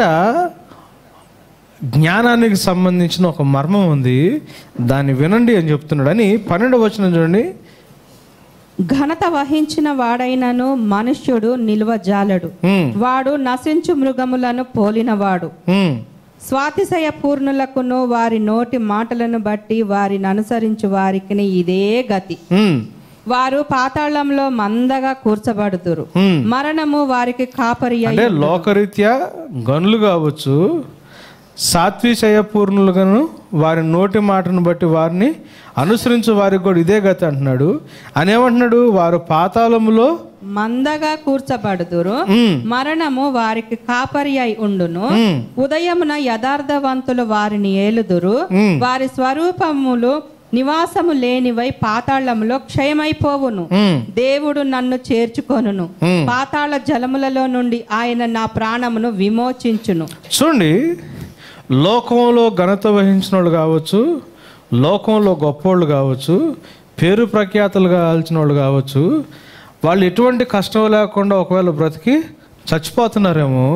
జ్ఞానానికి సంబంధించిన ఒక మర్మం ఉంది దాన్ని వినండి అని చెప్తున్నాడు అని పన్నెండు వచ్చిన చూడండి ఘనత వహించిన వాడైనను మనుష్యుడు నిల్వజాలడు ఉమ్, వాడు నశించు మృగములను పోలినవాడు ఉమ్. స్వాతిశయ పూర్ణులకును వారి నోటి మాటలను బట్టి వారిని అనుసరించు వారికి ఇదే గతి ఉమ్, వారు పాతాళంలో మందగా కూర్చబడుతురు ఉమ్. మరణము వారికి కాపరి అయి అంటే లోకరీత్యా గనులు కావచ్చు సాత్విశయ పూర్ణులుగాను వారి నోటి మాటను బట్టి వారిని అనుసరించు వారికి కూడా ఇదే గతి అంటున్నాడు అని ఏమంటున్నాడు వారు పాతాళములో మందగా కూర్చబడుదురు ఉమ్, మరణము వారికి కాపరి అయి ఉండును ఉమ్, ఉదయమున యథార్థవంతులు వారిని ఏలుదురు ఉమ్. వారి స్వరూపములు నివాసము లేనివై పాతాళములో క్షయమైపోవును ఉమ్, దేవుడు నన్ను చేర్చుకొనును ఉమ్. పాతాళ జలములలో నుండి ఆయన నా ప్రాణమును విమోచించును చూడండి లోకంలో ఘనత వహించిన వాళ్ళు కావచ్చు లోకంలో గొప్పోళ్ళు కావచ్చు పేరు ప్రఖ్యాతలు కావాల్సిన వాళ్ళు కావచ్చు వాళ్ళు ఎటువంటి కష్టం లేకుండా ఒకవేళ బ్రతికి చచ్చిపోతున్నారేమో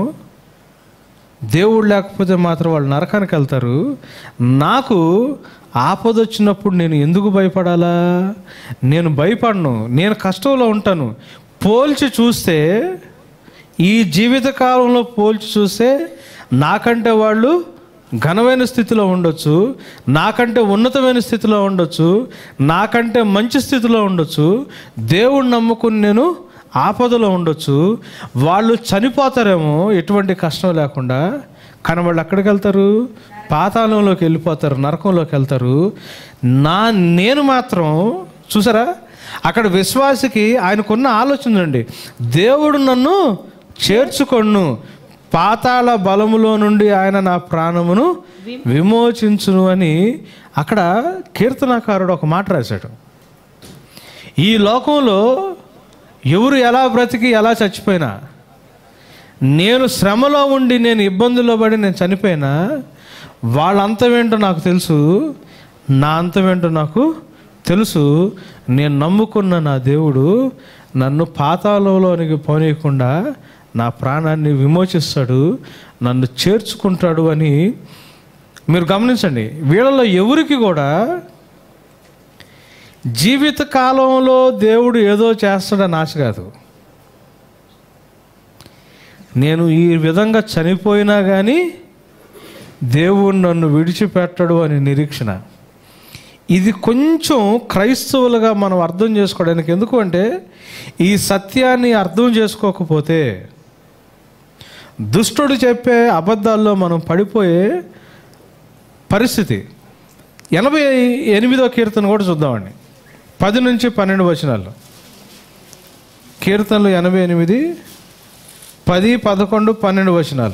దేవుడు లేకపోతే మాత్రం వాళ్ళు నరకానికి వెళ్తారు నాకు ఆపద వచ్చినప్పుడు నేను ఎందుకు భయపడాలా నేను భయపడను నేను కష్టంలో ఉంటాను పోల్చి చూస్తే ఈ జీవిత కాలంలో పోల్చి చూస్తే నాకంటే వాళ్ళు ఘనమైన స్థితిలో ఉండొచ్చు నాకంటే ఉన్నతమైన స్థితిలో ఉండొచ్చు నాకంటే మంచి స్థితిలో ఉండొచ్చు దేవుడు నమ్ముకుని నేను ఆపదలో ఉండొచ్చు వాళ్ళు చనిపోతారేమో ఎటువంటి కష్టం లేకుండా కానీ వాళ్ళు ఎక్కడికి వెళ్తారు పాతాళంలోకి వెళ్ళిపోతారు నరకంలోకి వెళ్తారు నా నేను మాత్రం చూసారా అక్కడ విశ్వాసికి ఆయనకున్న ఆలోచన అండి దేవుడు నన్ను చేర్చుకొను పాతాళ బలములో నుండి ఆయన నా ప్రాణమును విమోచించును అని అక్కడ కీర్తనాకారుడు ఒక మాట రాశాడు ఈ లోకంలో ఎవరు ఎలా బ్రతికి ఎలా చచ్చిపోయినా నేను శ్రమలో ఉండి నేను ఇబ్బందుల్లో పడి నేను చనిపోయినా వాళ్ళ అంతమేంటో నాకు తెలుసు నా అంతమేంటో నాకు తెలుసు నేను నమ్ముకున్న నా దేవుడు నన్ను పాతాళంలోనికి పోనీయకుండా నా ప్రాణాన్ని విమోచిస్తాడు నన్ను చేర్చుకుంటాడు అని మీరు గమనించండి వీళ్ళలో ఎవరికి కూడా జీవిత కాలంలో దేవుడు ఏదో చేస్తాడని ఆశ కాదు నేను ఈ విధంగా చనిపోయినా కానీ దేవుడు నన్ను విడిచిపెట్టడు అని నిరీక్షణ ఇది కొంచెం క్రైస్తవులుగా మనం అర్థం చేసుకోవడానికి ఎందుకు అంటే ఈ సత్యాన్ని అర్థం చేసుకోకపోతే దుష్టుడు చెప్పే అబద్ధాల్లో మనం పడిపోయే పరిస్థితి ఎనభై ఎనిమిదో కీర్తన కూడా చూద్దామండి పది నుంచి పన్నెండు వచనాలు కీర్తనలు ఎనభై ఎనిమిది పది పదకొండు పన్నెండు వచనాలు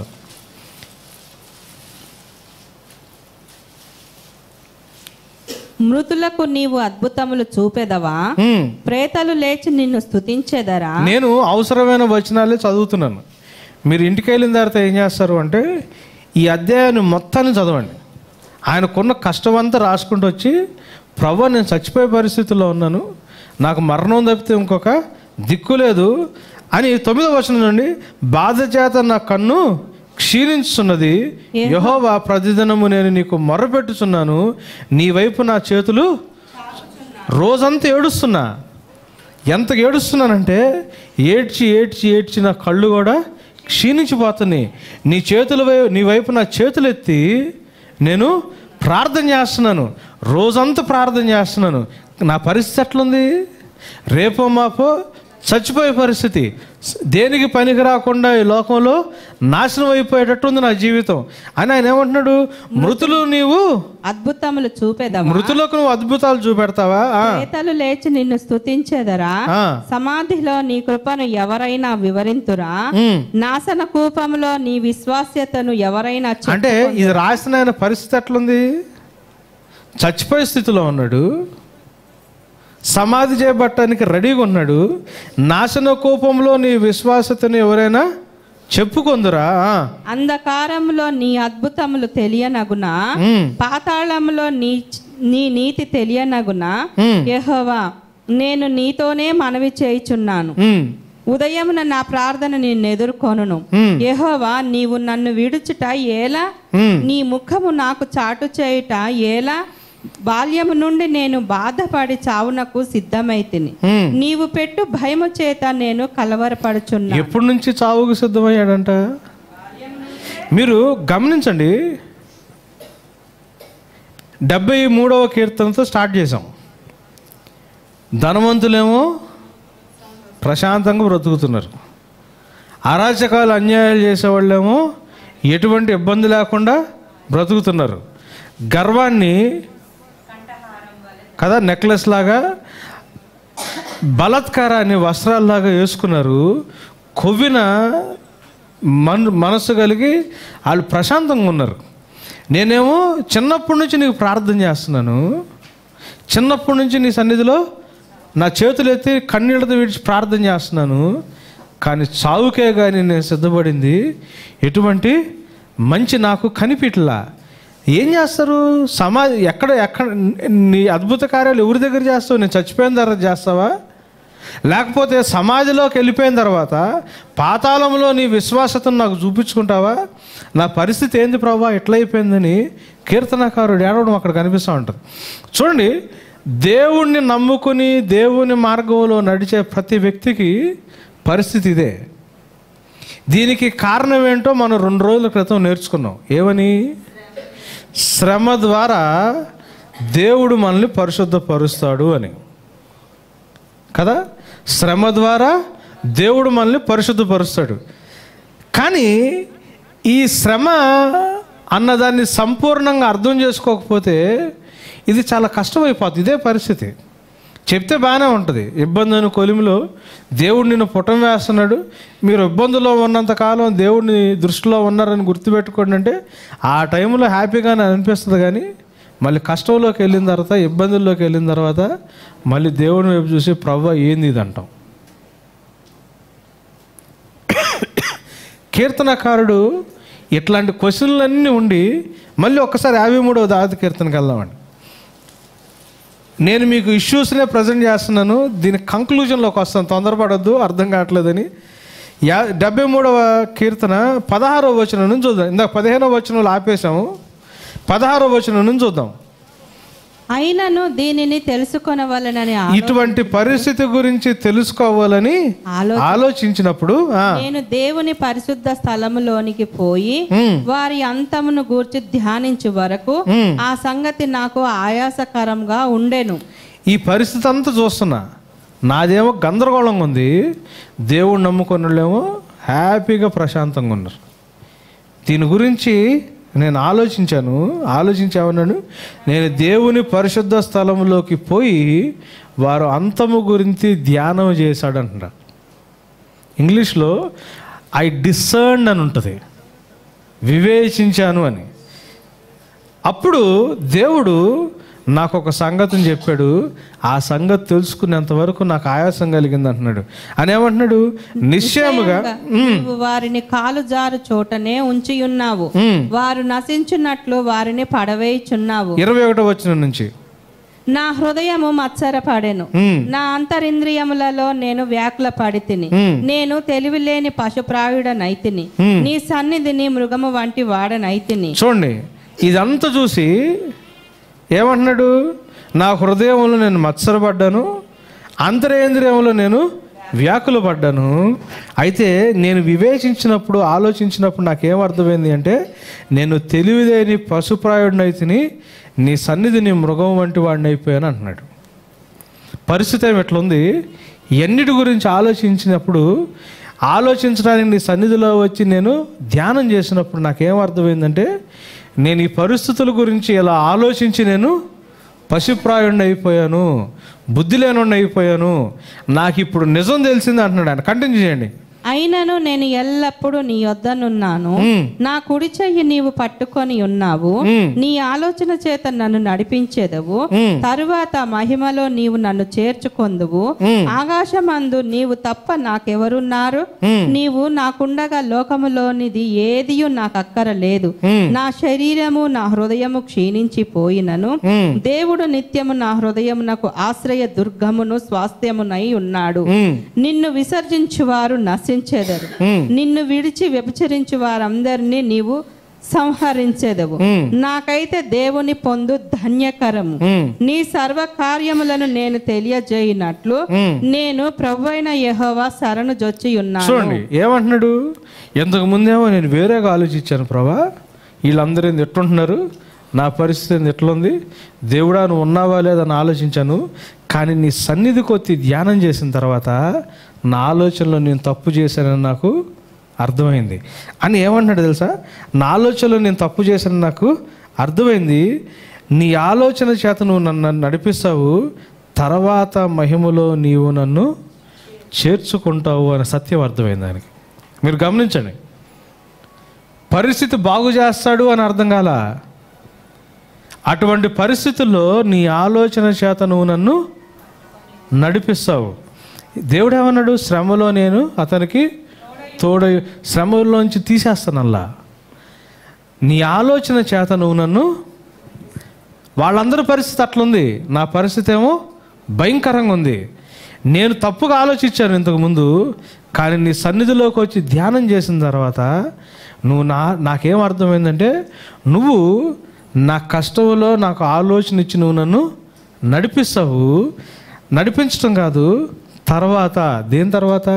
మృతులకు నీవు అద్భుతములు చూపెదవా హ్మ్. ప్రేతలు లేచి నిన్ను స్తుతించెదరా నేను అవసరమైన వచనాలే చదువుతున్నాను మీరు ఇంటికి వెళ్ళిన తర్వాత ఏం చేస్తారు అంటే ఈ అధ్యాయాన్ని మొత్తాన్ని చదవండి ఆయనకున్న కష్టమంతా రాసుకుంటూ వచ్చి ప్రభు నేను చచ్చిపోయే పరిస్థితుల్లో ఉన్నాను నాకు మరణం తప్పితే ఇంకొక దిక్కు లేదు అని తొమ్మిదో వచనం నుండి బాధ చేత నా కన్ను క్షీణించున్నది యహోవా ప్రతిదినము నేను నీకు మొరపెట్టుచున్నాను నీ వైపు నా చేతులు రోజంతా ఏడుస్తున్నా ఎంత ఏడుస్తున్నానంటే ఏడ్చి ఏడ్చి ఏడ్చి నా కళ్ళు కూడా క్షీణించిపోతున్నాయి నీ చేతుల వై నీ వైపు నా చేతులు ఎత్తి నేను ప్రార్థన చేస్తున్నాను రోజంతా ప్రార్థన చేస్తున్నాను నా పరిస్థితి ఎట్లుంది రేపో మాపో చచ్చిపోయే పరిస్థితి దేనికి పనికి రాకుండా ఈ లోకంలో నాశనం అయిపోయేటట్టుంది నా జీవితం అని ఆయన ఏమంటున్నాడు మృతులు నీవు అద్భుతములు చూపెదవా మృతులకు నువ్వు అద్భుతాలు చూపెడతావా ఆ, ప్రేతలు లేచి నిన్ను స్తుతించెదరా ఆ. సమాధిలో నీ కృపను ఎవరైనా వివరింతురా ఉమ్. నాశన కూపంలో నీ విశ్వాస్యతను ఎవరైనా చె- అంటే ఇది రాసిన ఆయన పరిస్థితి ఎట్లుంది చచ్చిపోయే స్థితిలో ఉన్నాడు సమాధి చేయబట్టడానికి రెడీగా ఉన్నాడు నాశన కోపంలో నీ విశ్వాసతను ఎవరైనా చెప్పుకుందురా ఆ. అంధకారంలో నీ అద్భుతములు తెలియనగునా ఉమ్, పాతాళంలో నీ నీ నీతి తెలియనగునా ఉమ్, యెహోవా నేను నీతోనే మనవి చేయుచున్నాను ఉమ్, ఉదయమున నా ప్రార్థన నిన్ను ఎదుర్కొనును ఉమ్, యెహోవా నీవు నన్ను విడుచుట ఏలా ఉమ్, నీ ముఖము నాకు చాటు చేయుట ఏలా బాల్యము నుండి నేను బాధపడి చావునకు సిద్ధమైతిని హ్మ్. నీవు పెట్టు భయము చేత నేను కలవరపడుచున్నా ఎప్పటి నుంచి చావుకు సిద్ధమయ్యాడంట మీరు గమనించండి డెబ్బై మూడవ కీర్తనతో స్టార్ట్ చేసాం ధనవంతులేమో ప్రశాంతంగా బ్రతుకుతున్నారు అరాచకాలు అన్యాయాలు చేసేవాళ్ళేమో ఎటువంటి ఇబ్బంది లేకుండా బ్రతుకుతున్నారు గర్వాన్ని కదా నెక్లెస్ లాగా బలత్కారాన్ని వస్త్రాల్లాగా వేసుకున్నారు కొవ్విన మన మనస్సు కలిగి వాళ్ళు ప్రశాంతంగా ఉన్నారు నేనేమో చిన్నప్పటి నుంచి నీకు ప్రార్థన చేస్తున్నాను చిన్నప్పటి నుంచి నీ సన్నిధిలో నా చేతులు ఎత్తి కన్నీళ్ళతో విడిచి ప్రార్థన చేస్తున్నాను కానీ చావుకే కానీ నేను సిద్ధపడింది ఎటువంటి మంచి నాకు కనిపిట్లా ఏం చేస్తారు సమాజ ఎక్కడ ఎక్కడ నీ అద్భుత కార్యాలు ఎవరి దగ్గర చేస్తావు నేను చచ్చిపోయిన తర్వాత చేస్తావా లేకపోతే సమాధిలోకి వెళ్ళిపోయిన తర్వాత పాతాళంలో నీ విశ్వాసతను నాకు చూపించుకుంటావా నా పరిస్థితి ఏంది ప్రభా ఎట్లయిపోయిందని కీర్తనకారుడు ఏడవడం అక్కడ కనిపిస్తూ ఉంటుంది చూడండి దేవుణ్ణి నమ్ముకుని దేవుని మార్గంలో నడిచే ప్రతి వ్యక్తికి పరిస్థితి ఇదే దీనికి కారణం ఏంటో మనం రెండు రోజుల క్రితం నేర్చుకున్నాం ఏమని శ్రమ ద్వారా దేవుడు మనల్ని పరిశుద్ధపరుస్తాడు అని కదా శ్రమ ద్వారా దేవుడు మనల్ని పరిశుద్ధపరుస్తాడు కానీ ఈ శ్రమ అన్నదాన్ని సంపూర్ణంగా అర్థం చేసుకోకపోతే ఇది చాలా కష్టమైపోతుంది ఇదే పరిస్థితి చెప్తే బాగానే ఉంటుంది ఇబ్బంది అని కొలిమిలో దేవుడు నిన్ను పుటం వేస్తున్నాడు మీరు ఇబ్బందుల్లో ఉన్నంతకాలం దేవుడిని దృష్టిలో ఉన్నారని గుర్తుపెట్టుకోండి అంటే ఆ టైంలో హ్యాపీగానే అనిపిస్తుంది కానీ మళ్ళీ కష్టంలోకి వెళ్ళిన తర్వాత ఇబ్బందుల్లోకి వెళ్ళిన తర్వాత మళ్ళీ దేవుని వైపు చూసి ప్రవ్వ ఏంది ఇది అంటాం కీర్తనకారుడు ఇట్లాంటి క్వశ్చన్లన్నీ ఉండి మళ్ళీ ఒక్కసారి యాభై మూడవ దావతి కీర్తనకి వెళ్దామండి నేను మీకు ఇష్యూస్నే ప్రజెంట్ చేస్తున్నాను దీని కంక్లూజన్లోకి వస్తాను తొందరపడొద్దు అర్థం కావట్లేదని యా డెబ్బై మూడవ కీర్తన పదహారవ వచనం నుంచి చూద్దాం ఇందాక పదిహేనవ వచనంలో ఆపేసాము పదహారవ వచనం నుంచి చూద్దాం అయినను దీనిని తెలుసుకొనవలనని ఆ- ఇటువంటి పరిస్థితి గురించి తెలుసుకోవాలని ఆలో ఆలోచించినప్పుడు ఆ, నేను దేవుని పరిశుద్ధ స్థలములోనికి పోయి ఉమ్, వారి అంతమును గూర్చి ధ్యానించు వరకు ఉమ్. ఆ సంగతి నాకు ఆయాసకరంగా ఉండెను ఈ పరిస్థితి అంతా చూస్తున్నా నాదేమో గందరగోళంగా ఉంది దేవుడు నమ్ముకున్న వాళ్ళేమో హ్యాపీగా ప్రశాంతంగా ఉన్నారు దీని గురించి నేను ఆలోచించాను ఆలోచించామన్నాను నేను దేవుని పరిశుద్ధ స్థలంలోకి పోయి వారు అంతము గురించి ధ్యానం చేశాడు అంటున్నారు ఇంగ్లీష్లో ఐ డిసర్న్ అని ఉంటుంది వివేచించాను అని అప్పుడు దేవుడు నాకు ఒక సంగతిని చెప్పాడు ఆ సంగతి తెలుసుకునేంత వరకు నాకు ఆయాసం కలిగింది అంటున్నాడు అని ఏమంటున్నాడు నిశ్చయముగా ఉమ్, నీవు వారిని కాలు జారు చోటనే ఉంచి ఉన్నావు ఉమ్. వారు నశించున్నట్లు వారిని పడవేయుచున్నావు ఇరవై ఒకటో వచ్చిన నుంచి నా హృదయము మత్సరపడెను ఉమ్, నా అంతరింద్రియములలో నేను వ్యాకుల పడి తిని ఉమ్, నేను తెలివిలేని పశుప్రాయుడనైతిని ఉమ్. నీ సన్నిధిని మృగము వంటి వాడనైతిని చూడండి ఇదంతా చూసి ఏమంటున్నాడు నా హృదయంలో నేను మత్సరపడ్డాను అంతరేంద్రియంలో నేను వ్యాకులు పడ్డాను అయితే నేను వివేచించినప్పుడు ఆలోచించినప్పుడు నాకేం అర్థమైంది అంటే నేను తెలివిలేని పశుప్రాయుడినైతిని నీ సన్నిధి నీ మృగం వంటి వాడిని అయిపోయాను అంటున్నాడు పరిస్థితి ఏమి ఎట్లుంది ఎన్నిటి గురించి ఆలోచించినప్పుడు ఆలోచించడానికి నీ సన్నిధిలో వచ్చి నేను ధ్యానం చేసినప్పుడు నాకేం అర్థమైందంటే నేను ఈ పరిస్థితుల గురించి ఇలా ఆలోచించి నేను పశుప్రాయుణ్ణి అయిపోయాను బుద్ధి లేనుండి అయిపోయాను నాకు ఇప్పుడు నిజం తెలిసింది అంటున్నాడు ఆయన కంటిన్యూ చేయండి అయినను నేను ఎల్లప్పుడూ నీ యొద్దనున్నాను ఉమ్, నా కుడి చెయ్యి నీవు పట్టుకొని ఉన్నావు ఉమ్, నీ ఆలోచన చేత నన్ను నడిపించేదవు ఉమ్, తరువాత మహిమలో నీవు నన్ను చేర్చుకొందువు ఉమ్, ఆకాశమందు నీవు తప్ప నాకెవరున్నారు ఉమ్, నీవు నాకుండగా లోకములోనిది ఏదియు నాకు అక్కర లేదు ఉమ్, నా శరీరము నా హృదయము క్షీణించిపోయినను ఉమ్, దేవుడు నిత్యము నా హృదయమునకు ఆశ్రయ దుర్గమును స్వాస్థ్యమునై ఉన్నాడు ఉమ్, నిన్ను విసర్జించు వారు నశించెదరు ఉమ్, నిన్ను విడిచి వ్యభిచరించు వారందరినీ నీవు సంహరించెదవు ఉమ్. నాకైతే దేవుని పొందు ధన్యకరము ఉమ్, నీ సర్వ కార్యములను నేను తెలియజేయనట్లు ఉమ్. నేను ప్రభు అయిన యెహోవా శరణు జొచ్చి ఉన్నాను చూడండి ఏమంటున్నాడు ఇంతకు ముందేమో నేను వేరేగా ఆలోచించాను ప్రభా వీళ్ళందరూ ఏంది ఎట్లుంటున్నారు నా పరిస్థితి ఏంది ఎట్లుంది దేవుడా నువ్వు ఉన్నావా లేదని ఆలోచించాను కానీ నీ సన్నిధికి వచ్చి ధ్యానం చేసిన తర్వాత నా ఆలోచనలో నేను తప్పు చేశానని నాకు అర్థమైంది అని ఏమంటున్నాడు తెలుసా నా ఆలోచనలో నేను తప్పు చేశానని నాకు అర్థమైంది నీ ఆలోచన చేత నువ్వు నన్ను నడిపిస్తావు తర్వాత మహిమలో నీవు నన్ను చేర్చుకుంటావు అనే సత్యం అర్థమైంది దానికి మీరు గమనించండి పరిస్థితి బాగు చేస్తాడు అని అర్థం కాల అటువంటి పరిస్థితుల్లో నీ ఆలోచన చేత నువ్వు నన్ను నడిపిస్తావు దేవుడు ఏమన్నాడు శ్రమలో నేను అతనికి తోడ శ్రమలోంచి తీసేస్తానల్లా నీ ఆలోచన చేత నువ్వు నన్ను వాళ్ళందరి పరిస్థితి అట్లుంది నా పరిస్థితి ఏమో భయంకరంగా ఉంది నేను తప్పుగా ఆలోచించాను ఇంతకుముందు కానీ నీ సన్నిధిలోకి వచ్చి ధ్యానం చేసిన తర్వాత నువ్వు నా నాకేం అర్థమైందంటే నువ్వు నా కష్టంలో నాకు ఆలోచన ఇచ్చి నువ్వు నన్ను నడిపిస్తావు నడిపించడం కాదు తర్వాత దేని తర్వాత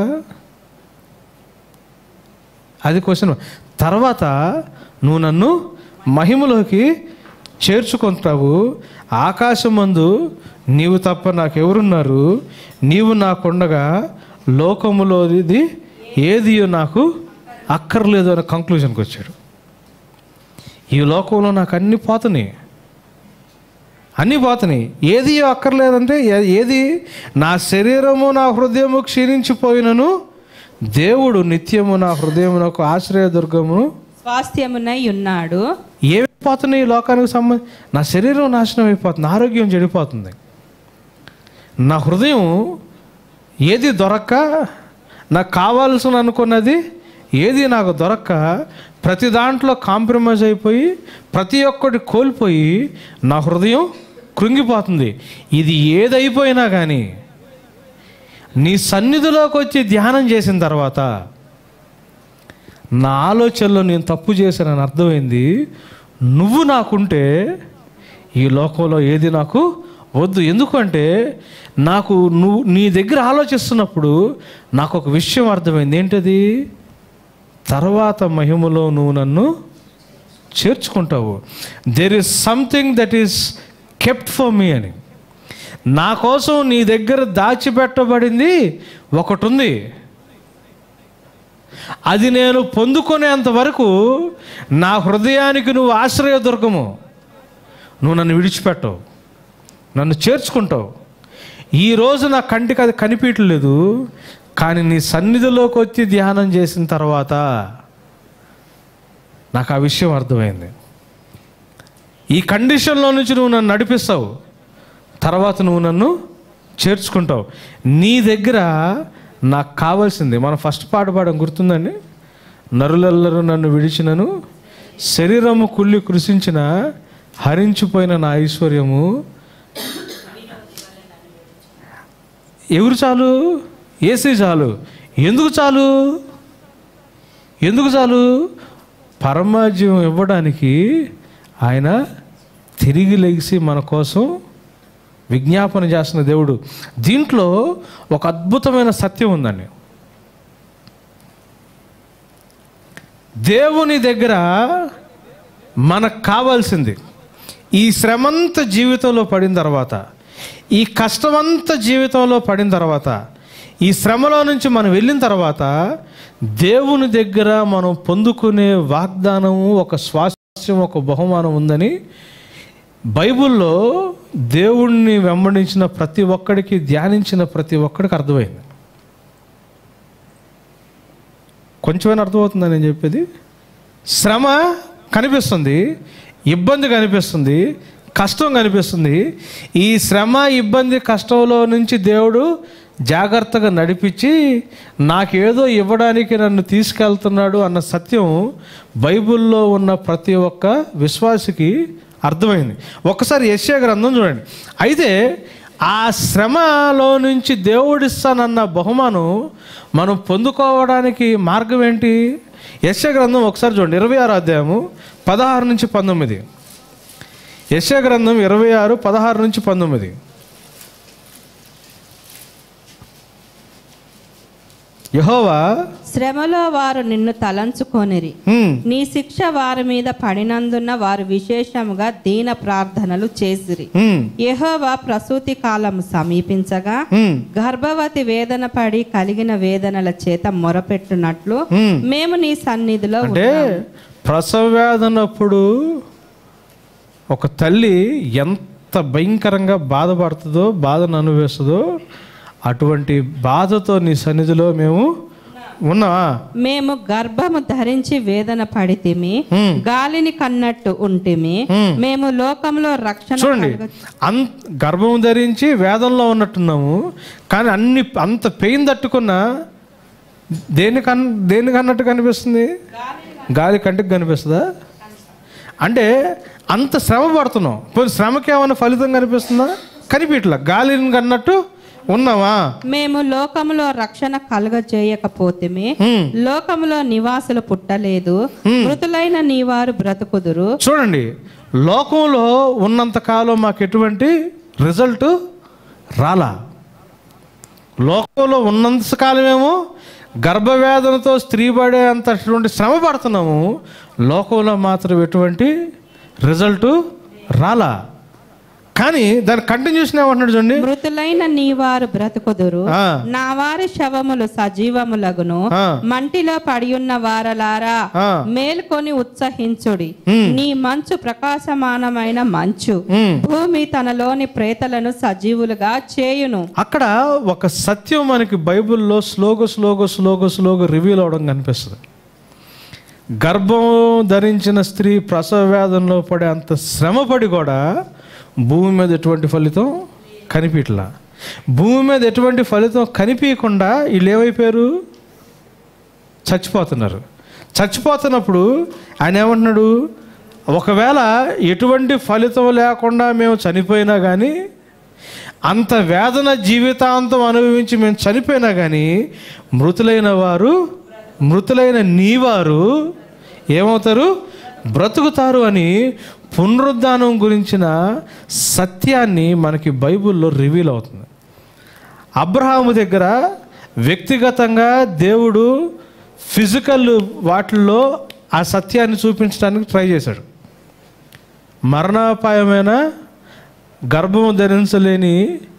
అది క్వశ్చన్ తర్వాత నువ్వు నన్ను మహిమలోకి చేర్చుకుంటావు ఆకాశం మందు నీవు తప్ప నాకెవరున్నారు నీవు నాకుండగా లోకములోది ఏది నాకు అక్కర్లేదు అనే కంక్లూజన్కి వచ్చాడు ఈ లోకంలో నాకు అన్ని పోతున్నాయి అన్నీ పోతున్నాయి ఏది అక్కర్లేదంటే ఏ- ఏది నా శరీరము నా హృదయము క్షీణించిపోయినను దేవుడు నిత్యము నా హృదయమునకు ఆశ్రయదుర్గమును స్వాస్థ్యమునై ఉన్నాడు ఏమి పోతున్నాయి ఈ లోకానికి సంబంధ నా శరీరం నాశనం అయిపోతుంది ఆరోగ్యం చెడిపోతుంది నా హృదయం ఏది దొరక్క నాకు కావాల్సిన అనుకున్నది ఏది నాకు దొరక్క ప్రతి దాంట్లో కాంప్రమైజ్ అయిపోయి ప్రతి ఒక్కటి కోల్పోయి నా హృదయం కృంగిపోతుంది ఇది ఏదైపోయినా కానీ నీ సన్నిధిలోకి వచ్చి ధ్యానం చేసిన తర్వాత నా ఆలోచనలో నేను తప్పు చేశానని అర్థమైంది నువ్వు నాకుంటే ఈ లోకంలో ఏది నాకు వద్దు ఎందుకంటే నాకు నువ్వు నీ దగ్గర ఆలోచిస్తున్నప్పుడు నాకు ఒక విషయం అర్థమైంది ఏంటది తర్వాత మహిమలో నువ్వు నన్ను చేర్చుకుంటావు there is something that is kept for me అని నా కోసం నీ దగ్గర దాచిపెట్టబడింది ఒకటి ఉంది అది నేను పొందుకునేంత వరకు నా హృదయానికి నువ్వు ఆశ్రయదుర్గము నువ్వు నన్ను విడిచిపెట్టవు నన్ను చేర్చుకుంటావు ఈరోజు నా కంటికి అది కనిపించలేదు కానీ నీ సన్నిధిలోకి వచ్చి ధ్యానం చేసిన తర్వాత నాకు ఆ విషయం అర్థమైంది ఈ కండిషన్లో నుంచి నువ్వు నన్ను నడిపిస్తావు తర్వాత నువ్వు నన్ను చేర్చుకుంటావు నీ దగ్గర నాకు కావాల్సింది మనం ఫస్ట్ పాట పాడడం గుర్తుందండి నరులెల్లరూ నన్ను విడిచినను శరీరము కుళ్ళి కృషించిన హరించిపోయిన నా ఐశ్వర్యము ఎవరు చాలు ఏసీ చాలు ఎందుకు చాలు ఎందుకు చాలు పరమాజ్యం ఇవ్వడానికి ఆయన తిరిగి లెగిసి మన కోసం విజ్ఞాపన చేస్తున్న దేవుడు దీంట్లో ఒక అద్భుతమైన సత్యం ఉందండి దేవుని దగ్గర మనకు కావాల్సింది ఈ శ్రమంత జీవితంలో పడిన తర్వాత ఈ కష్టమంతా జీవితంలో పడిన తర్వాత ఈ శ్రమలో నుంచి మనం వెళ్ళిన తర్వాత దేవుని దగ్గర మనం పొందుకునే వాగ్దానము ఒక స్వాస్థ్యం ఒక బహుమానం ఉందని బైబిల్లో దేవుణ్ణి వెంబడించిన ప్రతి ఒక్కడికి ధ్యానించిన ప్రతి ఒక్కడికి అర్థమైంది కొంచెమైనా అర్థమవుతుందా నేను చెప్పేది శ్రమ కనిపిస్తుంది ఇబ్బంది కనిపిస్తుంది కష్టం కనిపిస్తుంది ఈ శ్రమ ఇబ్బంది కష్టంలో నుంచి దేవుడు జాగ్రత్తగా నడిపించి నాకేదో ఇవ్వడానికి నన్ను తీసుకెళ్తున్నాడు అన్న సత్యం బైబిల్లో ఉన్న ప్రతి ఒక్క విశ్వాసికి అర్థమైంది ఒక్కసారి యశ్యా గ్రంథం చూడండి అయితే ఆ శ్రమలో నుంచి దేవుడిస్తానన్న బహుమానం మనం పొందుకోవడానికి మార్గం ఏంటి యశ గ్రంథం ఒకసారి చూడండి ఇరవై ఆరు అధ్యాయము పదహారు నుంచి పంతొమ్మిది యశ గ్రంథం ఇరవై ఆరు పదహారు నుంచి పంతొమ్మిది యహోవా శ్రమలో వారు నిన్ను తలంచుకొనిరి హ్మ్, నీ శిక్ష వారి మీద పడినందున వారు విశేషముగా దీన ప్రార్థనలు చేసిరి హ్మ్, యెహోవా ప్రసూతి కాలము సమీపించగా హ్మ్, గర్భవతి వేదన పడి కలిగిన వేదనల చేత మొరపెట్టునట్లు హ్మ్. మేము నీ సన్నిధిలో అంటే ఉన్నాము. ప్రసవ వేదనప్పుడు ఒక తల్లి ఎంత భయంకరంగా బాధపడుతుందో బాధను అనుభవిస్తుందో అటువంటి బాధతో నీ సన్నిధిలో మేము ఉన్నావా మేము గర్భము ధరించి వేదన పడితిమి హ్మ్. గాలిని కన్నట్టు ఉంటిమి హ్మ్. మేము లోకంలో రక్షణ చూడండి కలుగ- అంత గర్భం ధరించి వేదంలో ఉన్నట్టున్నాము కానీ అన్ని అంత పెయిన్ తట్టుకున్నా దేని కన్ దేనికి అన్నట్టు కనిపిస్తుంది గాలి కంటికి కనిపిస్తుందా అంటే అంత శ్రమ పడుతున్నాం పోనీ శ్రమకి ఏమైనా ఫలితం కనిపిస్తుందా కనిపించట్లా గాలిని కన్నట్టు ఉన్నావా మేము లోకములో రక్షణ కలుగ చేయకపోతేమి హ్మ్. లోకములో నివాసులు పుట్టలేదు మృతులైన నీవారు బ్రతుకుదురు చూడండి లోకంలో ఉన్నంత కాలం మాకు ఎటువంటి రిజల్ట్ రాలా లోకంలో ఉన్నంత కాలమేమో గర్భవేదనతో స్త్రీ పడే అంతటువంటి శ్రమ పడుతున్నాము లోకంలో మాత్రం ఎటువంటి రిజల్ట్ రాలా కానీ దాని కంటిన్యూషన్ ఏమంటున్నాడు చూడండి మృతులైన నీవారు బ్రతుకుదురు ఆ. నా వారి శవములు సజీవములగును ఆ. మంటిలో పడియున్న వారలారా ఆ. మేల్కొని ఉత్సహించుడి నీ మంచు ప్రకాశమానమైన మంచు ఉమ్. భూమి తనలోని ప్రేతలను సజీవులుగా చేయును అక్కడ ఒక సత్యం మనకి బైబిల్లో స్లోగో స్లోగో స్లోగో స్లోగో రివీల్ అవడం కనిపిస్తుంది గర్భం ధరించిన స్త్రీ ప్రసవ వేదనలో పడే అంత శ్రమపడి కూడా భూమి మీద ఎటువంటి ఫలితం కనిపించలా భూమి మీద ఎటువంటి ఫలితం కనిపించకుండా వీళ్ళు ఏమైపోయారు చచ్చిపోతున్నారు చచ్చిపోతున్నప్పుడు ఆయన ఏమంటున్నాడు ఒకవేళ ఎటువంటి ఫలితం లేకుండా మేము చనిపోయినా కానీ అంత వేదన జీవితాంతం అనుభవించి మేము చనిపోయినా కానీ మృతులైన వారు మృతులైన నీవారు ఏమవుతారు బ్రతుకుతారు అని పునరుద్ధానం గురించిన సత్యాన్ని మనకి బైబిల్లో రివీల్ అవుతుంది అబ్రహాము దగ్గర వ్యక్తిగతంగా దేవుడు ఫిజికల్ వాటిల్లో ఆ సత్యాన్ని చూపించడానికి ట్రై చేశాడు మరణాపాయమైన గర్భము ధరించలేని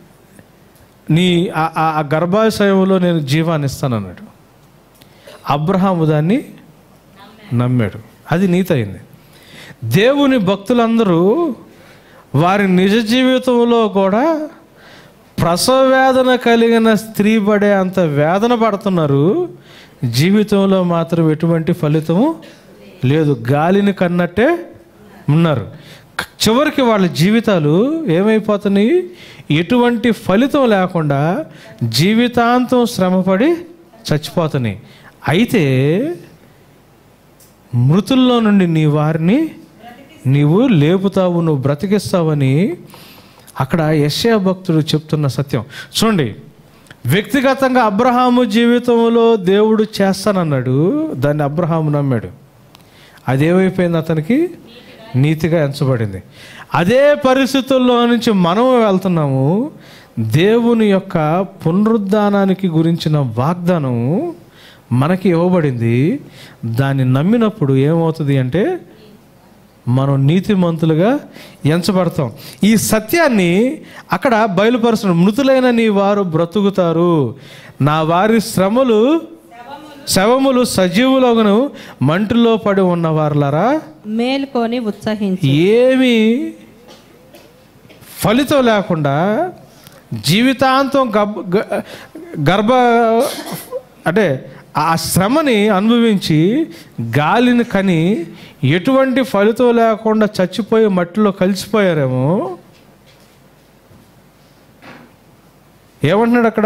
నీ ఆ- ఆ ఆ గర్భాశయంలో నేను జీవాన్ని ఇస్తానన్నాడు అబ్రహాము దాన్ని నమ్మాడు అది నీతి అయింది దేవుని భక్తులందరూ వారి నిజ జీవితంలో కూడా ప్రసవ వేదన కలిగిన స్త్రీ పడే అంత వేదన పడుతున్నారు జీవితంలో మాత్రం ఎటువంటి ఫలితము లేదు గాలిని కన్నట్టే ఉన్నారు క- చివరికి వాళ్ళ జీవితాలు ఏమైపోతున్నాయి ఎటువంటి ఫలితం లేకుండా జీవితాంతం శ్రమపడి చచ్చిపోతున్నాయి అయితే మృతుల్లో నుండి నీ వారిని నీవు లేపుతావు నువ్వు బ్రతికిస్తావని అక్కడ యశ్యా భక్తుడు చెప్తున్న సత్యం చూడండి వ్యక్తిగతంగా అబ్రహాము జీవితంలో దేవుడు చేస్తానన్నాడు దాన్ని అబ్రహాము నమ్మాడు అదేమైపోయింది అతనికి నీతిగా ఎంచబడింది అదే పరిస్థితుల్లో నుంచి మనం వెళ్తున్నాము దేవుని యొక్క పునరుద్ధానానికి గురించిన వాగ్దానం మనకి ఇవ్వబడింది దాన్ని నమ్మినప్పుడు ఏమవుతుంది అంటే మనం నీతిమంతులుగా ఎంచబడతాం ఈ సత్యాన్ని అక్కడ బయలుపరుస్తున్న మృతులైన నీ వారు బ్రతుకుతారు నా వారి శ్రమలు శవములు సజీవులగును మంటిలో పడి ఉన్న వారులారా మేల్కొని ఉత్సహించు ఏమి ఫలితం లేకుండా జీవితాంతం గర్భ గ- గర్భ అంటే ఆ శ్రమని అనుభవించి గాలిని కని ఎటువంటి ఫలితం లేకుండా చచ్చిపోయి మట్టిలో కలిసిపోయారేమో ఏమంటున్నాడు అక్కడ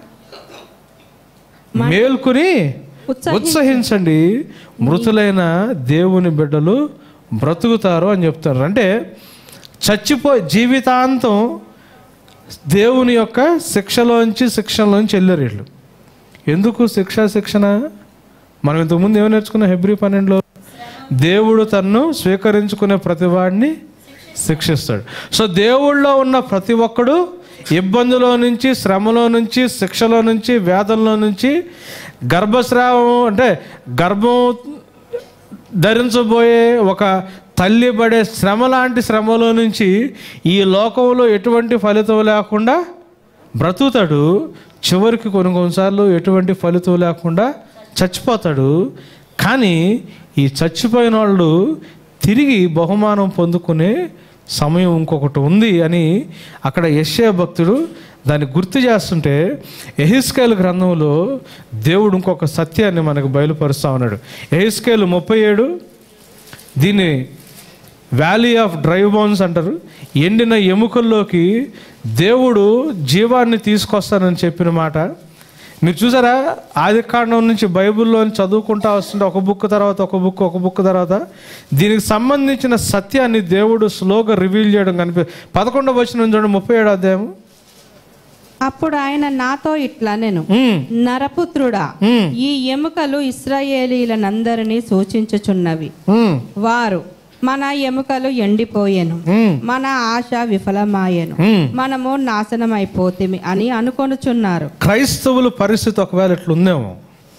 మేల్కొని ఉత్సహించు. ఉత్సహించండి మృతులైన దేవుని బిడ్డలు బ్రతుకుతారు అని చెప్తారు అంటే చచ్చిపో జీవితాంతం దేవుని యొక్క శిక్షలోంచి శిక్షలోంచి వెళ్ళారు వీళ్ళు ఎందుకు శిక్ష శిక్షణ మనం ఇంతకుముందు ఏమి నేర్చుకున్నాం హెబ్రి పన్నెండులో దేవుడు తన్ను స్వీకరించుకునే ప్రతి వాడిని శిక్షిస్తాడు సో దేవుళ్ళో ఉన్న ప్రతి ఒక్కడు ఇబ్బందులో నుంచి శ్రమలో నుంచి శిక్షలో నుంచి వేదనలో నుంచి గర్భస్రావం అంటే గర్భం ధరించబోయే ఒక తల్లి పడే శ్రమ లాంటి శ్రమలో నుంచి ఈ లోకంలో ఎటువంటి ఫలితం లేకుండా బ్రతుకుతాడు చివరికి కొన్ని కొన్నిసార్లు ఎటువంటి ఫలితం లేకుండా చచ్చిపోతాడు కానీ ఈ చచ్చిపోయిన వాళ్ళు తిరిగి బహుమానం పొందుకునే సమయం ఇంకొకటి ఉంది అని అక్కడ యశ్యా భక్తుడు దాన్ని గుర్తు చేస్తుంటే ఎహిస్కేల్ గ్రంథంలో దేవుడు ఇంకొక సత్యాన్ని మనకు బయలుపరుస్తా ఉన్నాడు ఎహిస్కేల్ ముప్పై ఏడు దీన్ని వ్యాలీ ఆఫ్ డ్రై బోన్స్ అంటారు ఎండిన ఎముకల్లోకి దేవుడు జీవాన్ని తీసుకొస్తానని చెప్పిన మాట మీరు చూసారా ఆది కాండం నుంచి బైబిల్లో చదువుకుంటా వస్తుంటే ఒక బుక్ తర్వాత ఒక బుక్ ఒక బుక్ తర్వాత దీనికి సంబంధించిన సత్యాన్ని దేవుడు స్లోగా రివీల్ చేయడం కనిపి పదకొండవ వచ్చిన చూడండి ముప్పై ఏడు అధ్యాయం అప్పుడు ఆయన నాతో ఇట్లా నేను ఉమ్, నరపుత్రుడా ఉమ్, ఈ ఎముకలు ఇస్రాయేలీలనందరినీ సూచించుచున్నవి ఉమ్, వారు మన ఎముకలు ఎండిపోయెను ఉమ్, మన ఆశ విఫలమాయెను ఉమ్. మనము నాశనమైపోతిమి అని అనుకొనుచున్నారు క్రైస్తవుల పరిస్థితి ఒకవేళ ఇట్లుందేమో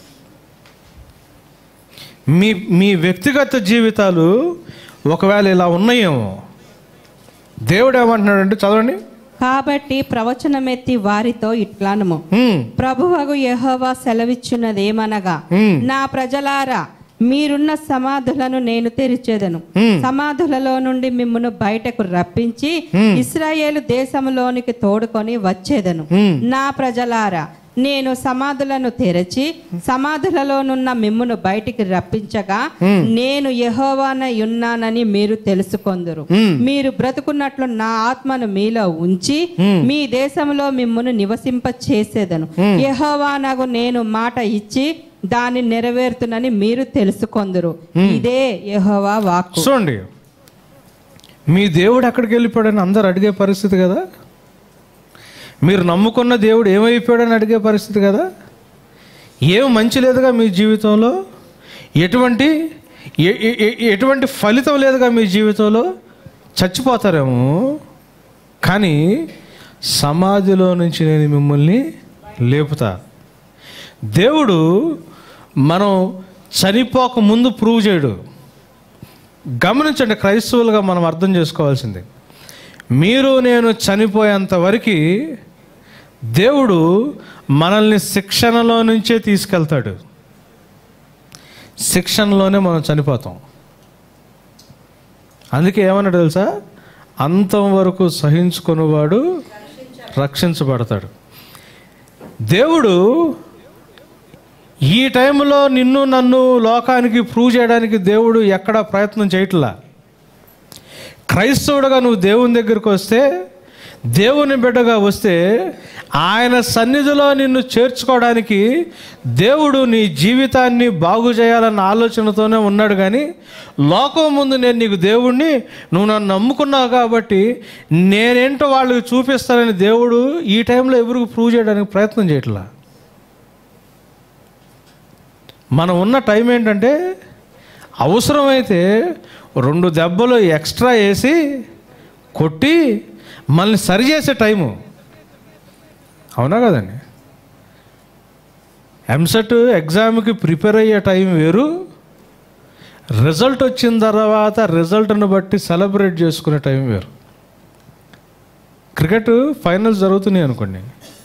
మీ మీ వ్యక్తిగత జీవితాలు ఒకవేళ ఇలా ఉన్నాయేమో దేవుడు ఏమంటున్నాడంటే చదవండి కాబట్టి ప్రవచనమెత్తి వారితో ఇట్లానము ఉమ్, ప్రభువగు యెహోవా సెలవిచ్చున్నదేమనగా ఉమ్, నా ప్రజలారా మీరున్న సమాధులను నేను తెరిచేదను ఉమ్, సమాధులలో నుండి మిమ్మును బయటకు రప్పించి Hmm. ఇస్రాయేలు దేశంలోనికి తోడుకొని వచ్చేదను ఉమ్, నా ప్రజలారా నేను సమాధులను తెరచి సమాధులలోనున్న మిమ్మును బయటికి రప్పించగా Hmm. నేను యెహోవానై ఉన్నానని మీరు తెలుసుకొందురు ఉమ్, మీరు బ్రతుకున్నట్లు నా ఆత్మను మీలో ఉంచి Hmm. మీ దేశంలో మిమ్మును నివసింప చేసేదను Hmm. యెహోవానగు నేను మాట ఇచ్చి దాన్ని నెరవేరుతునని మీరు తెలుసుకొందురు ఇదే యెహోవా వాక్కు చూడండి మీ దేవుడు ఎక్కడికి వెళ్ళిపోయాడని అందరు అడిగే పరిస్థితి కదా మీరు నమ్ముకున్న దేవుడు ఏమైపోయాడని అడిగే పరిస్థితి కదా ఏం మంచి లేదుగా మీ జీవితంలో ఎటువంటి ఎ- ఎ- ఎ- ఎటువంటి ఫలితం లేదుగా మీ జీవితంలో చచ్చిపోతారేమో కానీ సమాధిలో నుంచి నేను మిమ్మల్ని లేపుతా దేవుడు మనం చనిపోక ముందు ప్రూవ్ చేయడు గమనించండి క్రైస్తవులుగా మనం అర్థం చేసుకోవాల్సింది మీరు నేను చనిపోయేంత వరకు దేవుడు మనల్ని శిక్షణలో నుంచే తీసుకెళ్తాడు శిక్షణలోనే మనం చనిపోతాం అందుకే ఏమన్నాడు తెలుసా అంతం వరకు సహించుకునేవాడు రక్షించబడతాడు దేవుడు ఈ టైంలో నిన్ను నన్ను లోకానికి ప్రూవ్ చేయడానికి దేవుడు ఎక్కడా ప్రయత్నం చేయట్లా క్రైస్తవుడుగా నువ్వు దేవుని దగ్గరికి వస్తే దేవుని బిడ్డగా వస్తే ఆయన సన్నిధిలో నిన్ను చేర్చుకోవడానికి దేవుడు నీ జీవితాన్ని బాగు చేయాలన్న ఆలోచనతోనే ఉన్నాడు కానీ లోకం ముందు నేను నీకు దేవుణ్ణి నువ్వు నన్ను నమ్ముకున్నావు కాబట్టి నేనేంటో వాళ్ళకి చూపిస్తానని దేవుడు ఈ టైంలో ఎవరికి ప్రూవ్ చేయడానికి ప్రయత్నం చేయట్లా మనం ఉన్న టైం ఏంటంటే అవసరమైతే రెండు దెబ్బలు ఎక్స్ట్రా వేసి కొట్టి మనల్ని సరి చేసే టైము అవునా కదండి ఎంసెట్ ఎగ్జామ్కి ప్రిపేర్ అయ్యే టైం వేరు రిజల్ట్ వచ్చిన తర్వాత రిజల్ట్ని బట్టి సెలబ్రేట్ చేసుకునే టైం వేరు క్రికెట్ ఫైనల్స్ జరుగుతున్నాయి అనుకోండి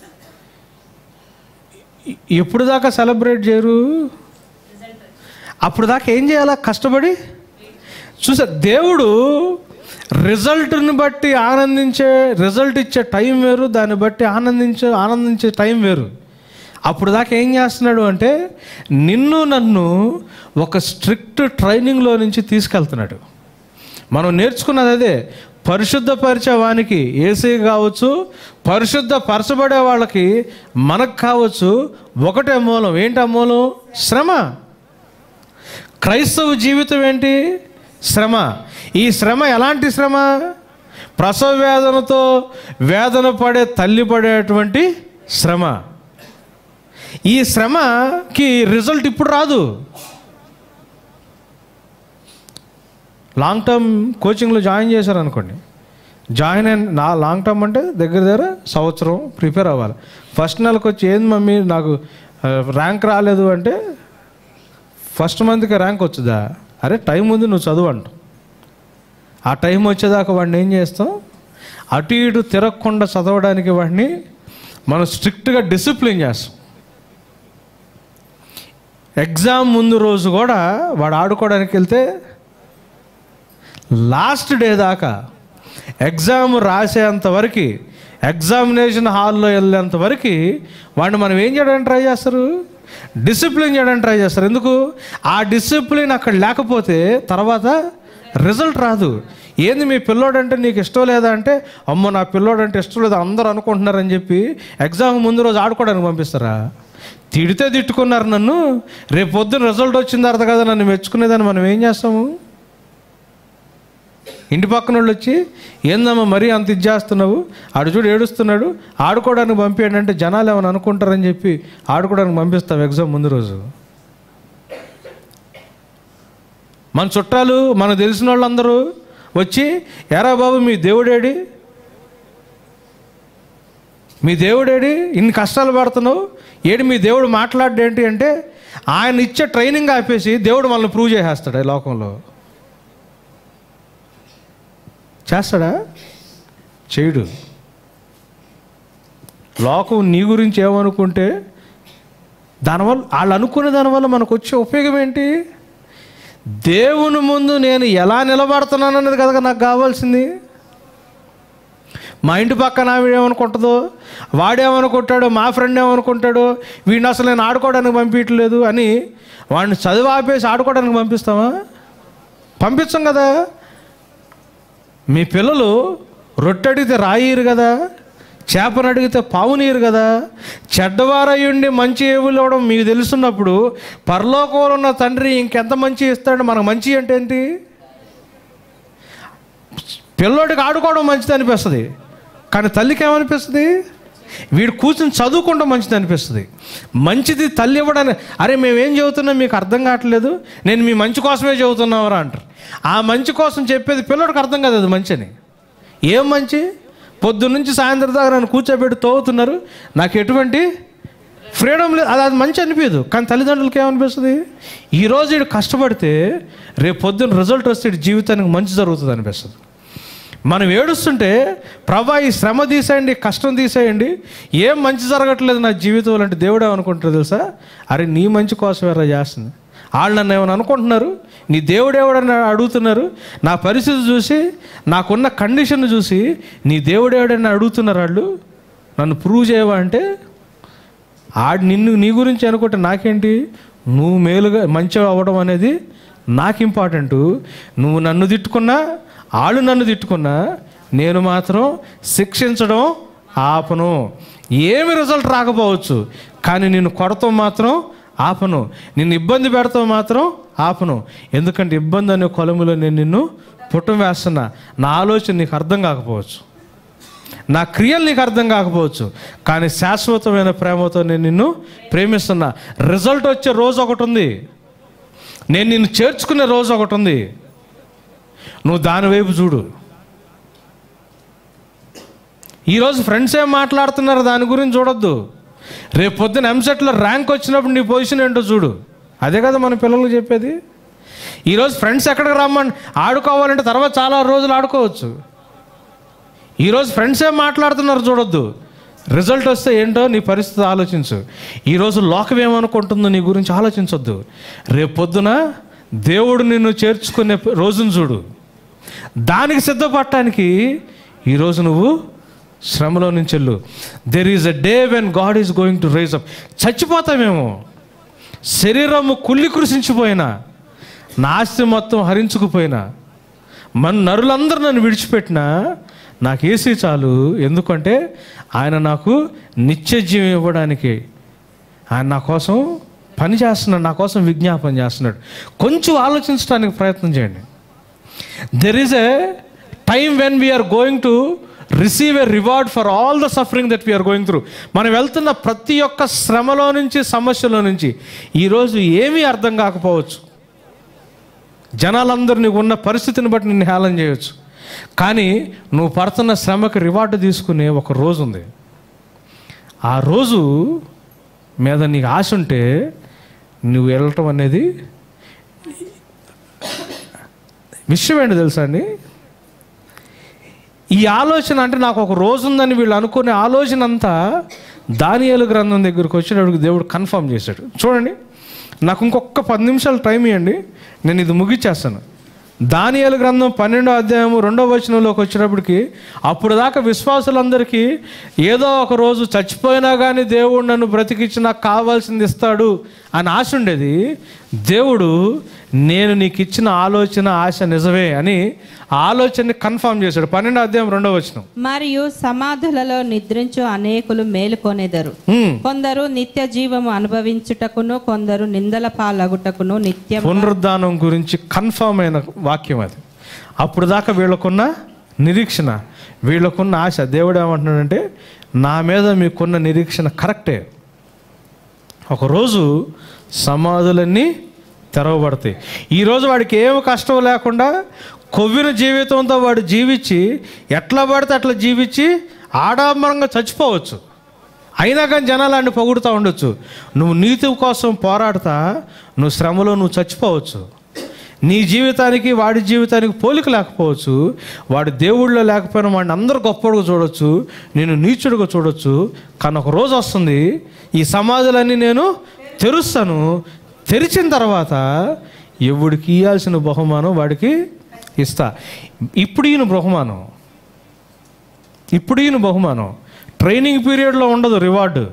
ఎ- ఎప్పుడు దాకా సెలబ్రేట్ చేయరు అప్పుడు దాకా ఏం చేయాలా కష్టపడి చూసా దేవుడు రిజల్ట్ని బట్టి ఆనందించే రిజల్ట్ ఇచ్చే టైం వేరు దాన్ని బట్టి ఆనందించే ఆనందించే టైం వేరు అప్పుడు దాకా ఏం చేస్తున్నాడు అంటే నిన్ను నన్ను ఒక స్ట్రిక్ట్ ట్రైనింగ్లో నుంచి తీసుకెళ్తున్నాడు మనం నేర్చుకున్నది అదే పరిశుద్ధపరిచే వానికి ఏసీ కావచ్చు పరిశుద్ధ పరచబడే వాళ్ళకి మనకు కావచ్చు ఒకటే మూలం ఏంటి ఆ మూలం శ్రమ క్రైస్తవ జీవితం ఏంటి శ్రమ ఈ శ్రమ ఎలాంటి శ్రమ ప్రసవ వేదనతో వేదన పడే తల్లి పడేటువంటి శ్రమ ఈ శ్రమకి రిజల్ట్ ఇప్పుడు రాదు లాంగ్ టర్మ్ కోచింగ్లో జాయిన్ చేశారనుకోండి జాయిన్ అయిన నా లాంగ్ టర్మ్ అంటే దగ్గర దగ్గర సంవత్సరం ప్రిపేర్ అవ్వాలి ఫస్ట్ నెలకు వచ్చి ఏంది మమ్మీ నాకు ఆ, ర్యాంక్ రాలేదు అంటే ఫస్ట్ మంత్కి ర్యాంక్ వచ్చుదా అరే టైం ఉంది నువ్వు చదువు అంట ఆ టైం వచ్చేదాకా వాడిని ఏం చేస్తాం అటు ఇటు తిరగకుండా చదవడానికి వాడిని మనం స్ట్రిక్ట్గా డిసిప్లిన్ చేస్తాం ఎగ్జామ్ ముందు రోజు కూడా వాడు ఆడుకోవడానికి వెళ్తే లాస్ట్ డే దాకా ఎగ్జామ్ రాసేంత వరకు ఎగ్జామినేషన్ హాల్లో వెళ్ళేంత వరకు వాడిని మనం ఏం చేయడానికి ట్రై చేస్తారు డిసిప్లిన్ చేయడానికి ట్రై చేస్తారు ఎందుకు ఆ డిసిప్లిన్ అక్కడ లేకపోతే తర్వాత రిజల్ట్ రాదు ఏంది మీ పిల్లోడంటే నీకు ఇష్టం లేదా అంటే అమ్మో నా పిల్లోడంటే ఇష్టం లేదు అందరూ అనుకుంటున్నారని చెప్పి ఎగ్జామ్ ముందు రోజు ఆడుకోవడానికి పంపిస్తారా తిడితే తిట్టుకున్నారు నన్ను రేపు పొద్దున్న రిజల్ట్ వచ్చిన తర్వాత కదా నన్ను మెచ్చుకునేదని మనం ఏం చేస్తాము ఇంటి పక్కన వాళ్ళు వచ్చి ఏందమ్మా మరీ అంత ఇది చేస్తున్నావు ఆడు చూడు ఏడుస్తున్నాడు ఆడుకోవడానికి పంపించండి అంటే జనాలు ఏమైనా అనుకుంటారని చెప్పి ఆడుకోవడానికి పంపిస్తాం ఎగ్జామ్ ముందు రోజు మన చుట్టాలు మనకు తెలిసిన వాళ్ళందరూ వచ్చి ఎరా బాబు మీ దేవుడేడి మీ దేవుడేడి ఇన్ని కష్టాలు పడుతున్నావు ఏడి మీ దేవుడు మాట్లాడేంటి అంటే ఆయన ఇచ్చే ట్రైనింగ్ ఆపేసి దేవుడు మనల్ని ప్రూవ్ చేసేస్తాడు ఈ లోకంలో చేస్తాడా చేయడు లోకం నీ గురించి ఏమనుకుంటే దానివల్ల వాళ్ళు అనుకునే దానివల్ల మనకు వచ్చే ఉపయోగం ఏంటి దేవుని ముందు నేను ఎలా నిలబడుతున్నాను అన్నది కదా నాకు కావాల్సింది మా ఇంటి పక్కన ఆవిడ ఏమనుకుంటుందో వాడేమనుకుంటాడో మా ఫ్రెండ్ ఏమనుకుంటాడో వీడిని అసలు నేను ఆడుకోవడానికి పంపించట్లేదు అని వాడిని చదువు ఆపేసి ఆడుకోవడానికి పంపిస్తామా పంపించం కదా మీ పిల్లలు రొట్టె అడిగితే రాయిరు కదా చేపను అడిగితే పావునీరు కదా చెడ్డవారయ్యుండి మంచి ఏవులు ఇవ్వడం మీకు తెలుసున్నప్పుడు పరలోకంలో ఉన్న తండ్రి ఇంకెంత మంచి ఇస్తాడు మనకు మంచి అంటే ఏంటి పిల్లోడికి ఆడుకోవడం మంచిది అనిపిస్తుంది కానీ తల్లికి ఏమనిపిస్తుంది వీడు కూర్చుని చదువుకుంటాం మంచిది అనిపిస్తుంది మంచిది తల్లి ఇవ్వడానికి అరే మేమేం చదువుతున్నాం మీకు అర్థం కావట్లేదు నేను మీ మంచి కోసమే చదువుతున్నావరా అంటారు ఆ మంచి కోసం చెప్పేది పిల్లడికి అర్థం కాదు అది మంచి అని ఏం మంచి పొద్దున్న నుంచి సాయంత్రం దాకా నన్ను కూర్చోబెట్టి తోగుతున్నారు నాకు ఎటువంటి ఫ్రీడమ్ లేదు అది అది మంచి అనిపించదు కానీ తల్లిదండ్రులకి ఏమనిపిస్తుంది ఈరోజు వీడు కష్టపడితే రేపు పొద్దున్న రిజల్ట్ వస్తే వీడి జీవితానికి మంచి జరుగుతుంది అనిపిస్తుంది మనం ఏడుస్తుంటే ప్రభా ఈ శ్రమ తీసేయండి కష్టం తీసేయండి ఏం మంచి జరగట్లేదు నా జీవితంలో అంటే దేవుడు ఏమనుకుంటారు తెలుసా అరే నీ మంచి కోసం ఎరా చేస్తుంది వాళ్ళు నన్ను ఏమైనా అనుకుంటున్నారు నీ దేవుడు ఎవడని అడుగుతున్నారు నా పరిస్థితి చూసి నాకున్న కండిషన్ చూసి నీ దేవుడు ఎవడని అడుగుతున్నారు వాళ్ళు నన్ను ప్రూవ్ చేయవా అంటే ఆడు నిన్ను నీ గురించి అనుకుంటే నాకేంటి నువ్వు మేలుగా మంచిగా అవ్వడం అనేది నాకు ఇంపార్టెంట్ నువ్వు నన్ను తిట్టుకున్నా వాళ్ళు నన్ను తిట్టుకున్నా నేను మాత్రం శిక్షించడం ఆపను ఏమి రిజల్ట్ రాకపోవచ్చు కానీ నేను కొడతాం మాత్రం ఆపను నిన్ను ఇబ్బంది పెడతావు మాత్రం ఆపను ఎందుకంటే ఇబ్బంది అనే కొలములో నేను నిన్ను పుట్టం వేస్తున్నా నా ఆలోచన నీకు అర్థం కాకపోవచ్చు నా క్రియలు నీకు అర్థం కాకపోవచ్చు కానీ శాశ్వతమైన ప్రేమతో నేను నిన్ను ప్రేమిస్తున్నా రిజల్ట్ వచ్చే రోజు ఒకటి ఉంది నేను నిన్ను చేర్చుకునే రోజు ఒకటి ఉంది నువ్వు దాని వైపు చూడు ఈరోజు ఫ్రెండ్స్ ఏం మాట్లాడుతున్నారు దాని గురించి చూడొద్దు రేపు పొద్దున ఎంసెట్లో ర్యాంక్ వచ్చినప్పుడు నీ పొజిషన్ ఏంటో చూడు అదే కదా మన పిల్లలకు చెప్పేది ఈరోజు ఫ్రెండ్స్ ఎక్కడికి రమ్మని ఆడుకోవాలంటే తర్వాత చాలా రోజులు ఆడుకోవచ్చు ఈరోజు ఫ్రెండ్స్ ఏం మాట్లాడుతున్నారు చూడొద్దు రిజల్ట్ వస్తే ఏంటో నీ పరిస్థితి ఆలోచించు ఈరోజు లోకం ఏమనుకుంటుందో నీ గురించి ఆలోచించొద్దు రేపు పొద్దున దేవుడు నిన్ను చేర్చుకునే రోజును చూడు దానికి సిద్ధపడటానికి ఈరోజు నువ్వు శ్రమలో నుంచి వెళ్ళు there is a day when God is going to rise up చచ్చిపోతామేమో శరీరము కుళ్ళి కృషించిపోయినా నా ఆస్తి మొత్తం హరించుకుపోయినా మన నరులందరూ నన్ను విడిచిపెట్టినా నాకు ఏసీ చాలు ఎందుకంటే ఆయన నాకు నిత్య జీవం ఇవ్వడానికి ఆయన నా కోసం పని చేస్తున్నాడు నా కోసం విజ్ఞాపన చేస్తున్నాడు కొంచెం ఆలోచించడానికి ప్రయత్నం చేయండి there is a time when we are going to receive a reward for all the suffering that we are going through మనం వెళ్తున్న ప్రతి ఒక్క శ్రమలో నుంచి సమస్యలో నుంచి ఈరోజు ఏమీ అర్థం కాకపోవచ్చు జనాలందరూ నీకు ఉన్న పరిస్థితిని బట్టి నిన్ను హేళన చేయొచ్చు కానీ నువ్వు పడుతున్న శ్రమకి రివార్డు తీసుకునే ఒక రోజు ఉంది ఆ రోజు మీద నీకు ఆశ ఉంటే నువ్వు వెళ్ళటం అనేది విషయం ఏంటి తెలుసా అండి ఈ ఆలోచన అంటే నాకు ఒక రోజు ఉందని వీళ్ళు అనుకునే ఆలోచన అంతా దానియాలు గ్రంథం దగ్గరికి వచ్చేటప్పుడు దేవుడు కన్ఫర్మ్ చేశాడు చూడండి నాకు ఇంకొక పది నిమిషాలు టైం ఇవ్వండి నేను ఇది ముగిచ్చేస్తాను దానియాలు గ్రంథం పన్నెండో అధ్యాయము రెండో వచనంలోకి వచ్చినప్పటికి అప్పుడు దాకా విశ్వాసులందరికీ ఏదో ఒక రోజు చచ్చిపోయినా కానీ దేవుడు నన్ను బ్రతికించి నాకు కావాల్సింది ఇస్తాడు అని ఆశ ఉండేది దేవుడు నేను నీకు ఇచ్చిన ఆలోచన ఆశ నిజమే అని ఆ ఆలోచనని కన్ఫర్మ్ చేశాడు పన్నెండో అధ్యాయం రెండో వచనం మరియు సమాధులలో నిద్రించు అనేకులు మేలుకొనేదరు హ్మ్. కొందరు నిత్య జీవము అనుభవించుటకును కొందరు నిందల పాలగుటకును నిత్యం పునరుద్ధానం గురించి కన్ఫర్మ్ అయిన వాక్యం అది అప్పుడు దాకా వీళ్ళకున్న నిరీక్షణ వీళ్ళకున్న ఆశ దేవుడు ఏమంటున్నాడంటే నా మీద మీకున్న నిరీక్షణ కరెక్టే ఒకరోజు సమాధులన్నీ తెరవబడతాయి ఈరోజు వాడికి ఏమి కష్టం లేకుండా కొవ్విన జీవితంతో వాడు జీవించి ఎట్లా పడితే అట్లా జీవించి ఆడంబరంగా చచ్చిపోవచ్చు అయినా కానీ జనాలు అన్ని పొగుడుతూ ఉండొచ్చు నువ్వు నీతి కోసం పోరాడుతా నువ్వు శ్రమలో నువ్వు చచ్చిపోవచ్చు నీ జీవితానికి వాడి జీవితానికి పోలిక లేకపోవచ్చు వాడి దేవుళ్ళో లేకపోయినా వాడిని అందరూ గొప్పడుగా చూడొచ్చు నేను నీచుడుగా చూడొచ్చు కానీ ఒక రోజు వస్తుంది ఈ సమాధులన్నీ నేను తెరుస్తాను తెరిచిన తర్వాత ఎవడికి ఇవ్వాల్సిన బహుమానం వాడికి ఇస్తా ఇప్పుడు ఈయన బహుమానం ఇప్పుడు ఈయన బహుమానం ట్రైనింగ్ పీరియడ్లో ఉండదు రివార్డు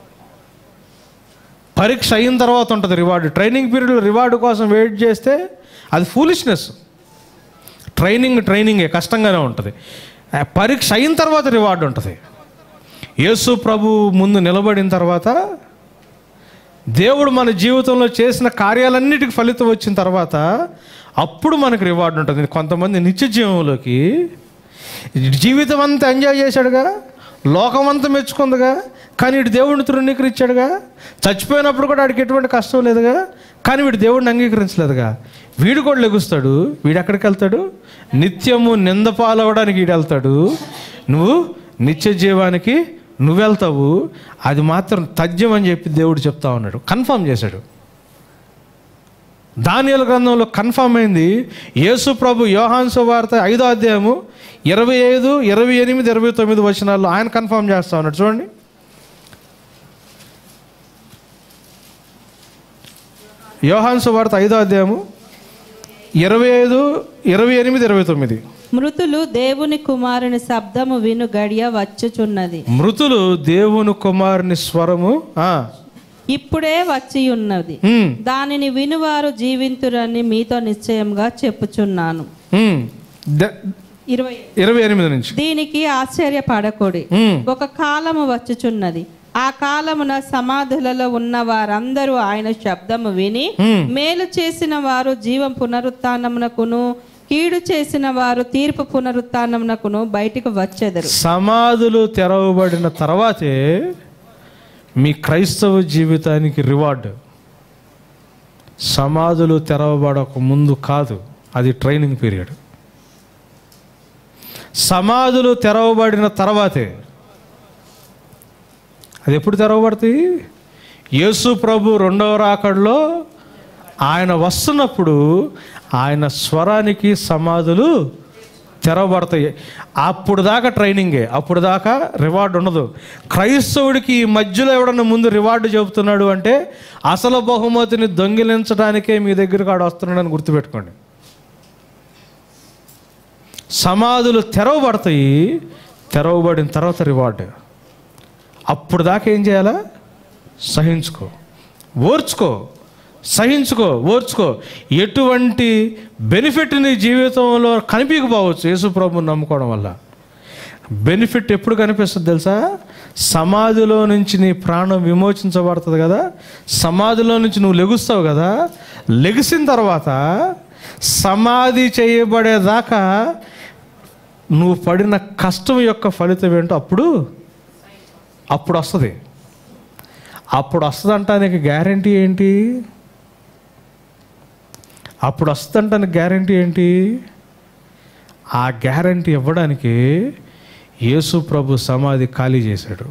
పరీక్ష అయిన తర్వాత ఉంటుంది రివార్డు ట్రైనింగ్ పీరియడ్లో రివార్డు కోసం వెయిట్ చేస్తే అది ఫూలిష్నెస్ ట్రైనింగ్ ట్రైనింగే కష్టంగానే ఉంటుంది ఆ పరీక్ష అయిన తర్వాత రివార్డు ఉంటుంది యేసు ప్రభు ముందు నిలబడిన తర్వాత దేవుడు మన జీవితంలో చేసిన కార్యాలన్నిటికి ఫలితం వచ్చిన తర్వాత అప్పుడు మనకు రివార్డు ఉంటుంది కొంతమంది నిత్య జీవంలోకి జీవితం అంతా ఎంజాయ్ చేశాడుగా లోకం అంతా మెచ్చుకుందిగా కానీ వీడు దేవుడిని తృణీకరించాడుగా చచ్చిపోయినప్పుడు కూడా వాడికి ఎటువంటి కష్టం లేదుగా కానీ వీడు దేవుడిని అంగీకరించలేదుగా వీడు కూడా లెగుస్తాడు వీడు ఎక్కడికి వెళ్తాడు నిత్యము నింద పాలవడానికి వీడు వెళ్తాడు నువ్వు నిత్య జీవానికి నువ్వు వెళ్తావు అది మాత్రం తథ్యం అని చెప్పి దేవుడు చెప్తా ఉన్నాడు కన్ఫర్మ్ చేశాడు దానియల గ్రంథంలో కన్ఫర్మ్ అయింది యేసు ప్రభు యోహాన్ సువార్త ఐదో అధ్యాయము ఇరవై ఐదు ఇరవై ఎనిమిది ఇరవై తొమ్మిది వచనాల్లో ఆయన కన్ఫర్మ్ చేస్తా ఉన్నాడు చూడండి యోహాన్ సువార్త ఐదో అధ్యాయము ఇరవై ఐదు ఇరవై ఎనిమిది ఇరవై తొమ్మిది మృతులు దేవుని కుమారుని శబ్దము విను గడియ వచ్చుచున్నది మృతులు దేవుని కుమారుని స్వరము ఆ, ఇప్పుడే వచ్చి ఉన్నది ఉమ్, దానిని వినువారు జీవింతురని మీతో నిశ్చయంగా చెప్పుచున్నాను ఉమ్, ద- ఇరవై ఇరవై ఎనిమిది నుంచి దీనికి ఆశ్చర్యపడకూడి ఉమ్, ఒక కాలము వచ్చుచున్నది ఆ కాలమున సమాధులలో ఉన్న వారందరూ ఆయన శబ్దము విని ఉమ్. మేలు చేసిన వారు జీవం పునరుత్నమునకును కీడు చేసిన వారు తీర్పు పునరుత్నమునకును బయటికి వచ్చెదరు సమాధులు తెరవబడిన తర్వాతే మీ క్రైస్తవ జీవితానికి రివార్డ్ సమాధులు తెరవబడక ముందు కాదు అది ట్రైనింగ్ పీరియడ్ సమాధులు తెరవబడిన తర్వాతే అది ఎప్పుడు తెరవబడతాయి యేసు ప్రభు రెండవ రాకడలో ఆయన వస్తున్నప్పుడు ఆయన స్వరానికి సమాధులు తెరవబడతాయి అప్పుడు దాకా ట్రైనింగే అప్పుడు దాకా రివార్డు ఉండదు క్రైస్తవుడికి ఈ మధ్యలో ఎవడన్నా ముందు రివార్డు చెబుతున్నాడు అంటే అసలు బహుమతిని దొంగిలించడానికే మీ దగ్గరకు ఆడు వస్తున్నాడని గుర్తుపెట్టుకోండి సమాధులు తెరవబడతాయి తెరవబడిన తర్వాత రివార్డు అప్పుడు దాకా ఏం చేయాలా సహించుకో ఓర్చుకో సహించుకో ఓర్చుకో ఎటువంటి బెనిఫిట్ నీ జీవితంలో కనిపించకపోవచ్చు యేసు ప్రభుని నమ్ముకోవడం వల్ల బెనిఫిట్ ఎప్పుడు కనిపిస్తుంది తెలుసా సమాధిలో నుంచి నీ ప్రాణం విమోచించబడుతుంది కదా సమాధిలో నుంచి నువ్వు లెగుస్తావు కదా లెగిసిన తర్వాత సమాధి చేయబడేదాకా నువ్వు పడిన కష్టం యొక్క ఫలితం ఏంటో అప్పుడు అప్పుడు వస్తుంది అప్పుడు వస్తుందంటానికి గ్యారంటీ ఏంటి అప్పుడు వస్తుందంటానికి గ్యారంటీ ఏంటి ఆ గ్యారంటీ ఇవ్వడానికి యేసు ప్రభు సమాధి ఖాళీ చేశాడు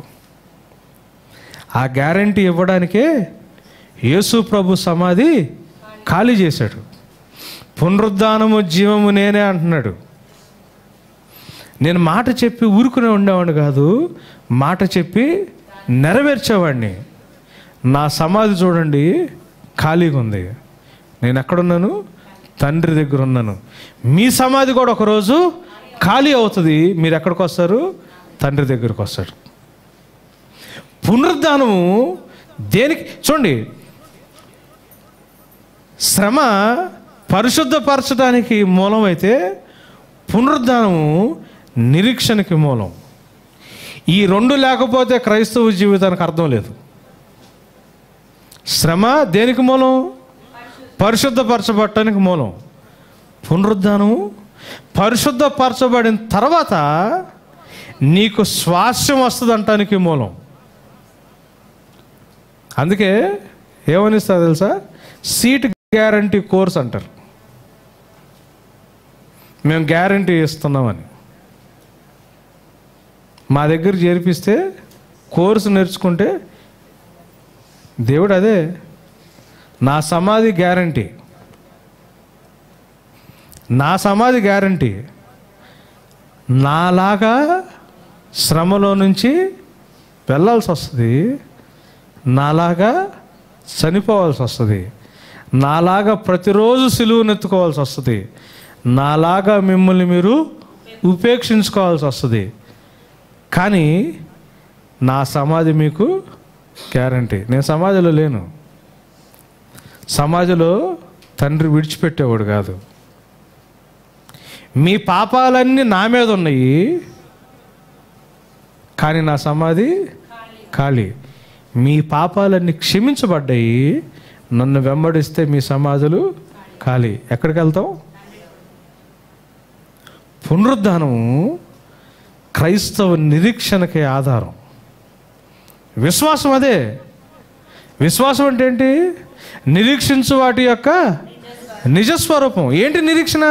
ఆ గ్యారంటీ ఇవ్వడానికే యేసు ప్రభు సమాధి ఖాళీ చేశాడు పునరుద్ధానము జీవము నేనే అంటున్నాడు నేను మాట చెప్పి ఊరుకునే ఉండేవాడిని కాదు మాట చెప్పి నెరవేర్చేవాడిని నా సమాధి చూడండి ఖాళీగా ఉంది నేను ఎక్కడున్నాను తండ్రి దగ్గర ఉన్నాను మీ సమాధి కూడా ఒకరోజు ఖాళీ అవుతుంది మీరు ఎక్కడికి వస్తారు తండ్రి దగ్గరికి వస్తాడు పునరుద్ధానము దేనికి చూడండి శ్రమ పరిశుద్ధపరచడానికి మూలం అయితే పునరుద్ధానము నిరీక్షణకి మూలం ఈ రెండు లేకపోతే క్రైస్తవ జీవితానికి అర్థం లేదు శ్రమ దేనికి మూలం పరిశుద్ధపరచబడటానికి మూలం పునరుద్ధానము పరిశుద్ధపరచబడిన తర్వాత నీకు స్వాస్యం వస్తుంది అంటానికి మూలం అందుకే ఏమనిస్తా తెలుసా సీట్ గ్యారంటీ కోర్స్ అంటారు మేము గ్యారంటీ ఇస్తున్నామని మా దగ్గర చేర్పిస్తే కోర్సు నేర్చుకుంటే దేవుడు అదే నా సమాధి గ్యారంటీ నా సమాధి గ్యారంటీ నాలాగా శ్రమలో నుంచి వెళ్ళాల్సి వస్తుంది నాలాగా చనిపోవాల్సి వస్తుంది నాలాగా ప్రతిరోజు సిలువనెత్తుకోవాల్సి వస్తుంది నాలాగా మిమ్మల్ని మీరు ఉపేక్షించుకోవాల్సి వస్తుంది కానీ నా సమాధి మీకు గ్యారంటీ నేను సమాధిలో లేను సమాధిలో తండ్రి విడిచిపెట్టేవాడు కాదు మీ పాపాలన్నీ నా మీద ఉన్నాయి కానీ నా సమాధి ఖాళీ మీ పాపాలన్నీ క్షమించబడ్డాయి నన్ను వెంబడిస్తే మీ సమాధులు ఖాళీ ఎక్కడికి వెళ్తాం పునరుద్ధానము క్రైస్తవ నిరీక్షణకే ఆధారం విశ్వాసం అదే విశ్వాసం అంటే ఏంటి నిరీక్షించు వాటి యొక్క నిజస్వరూపం ఏంటి నిరీక్షణ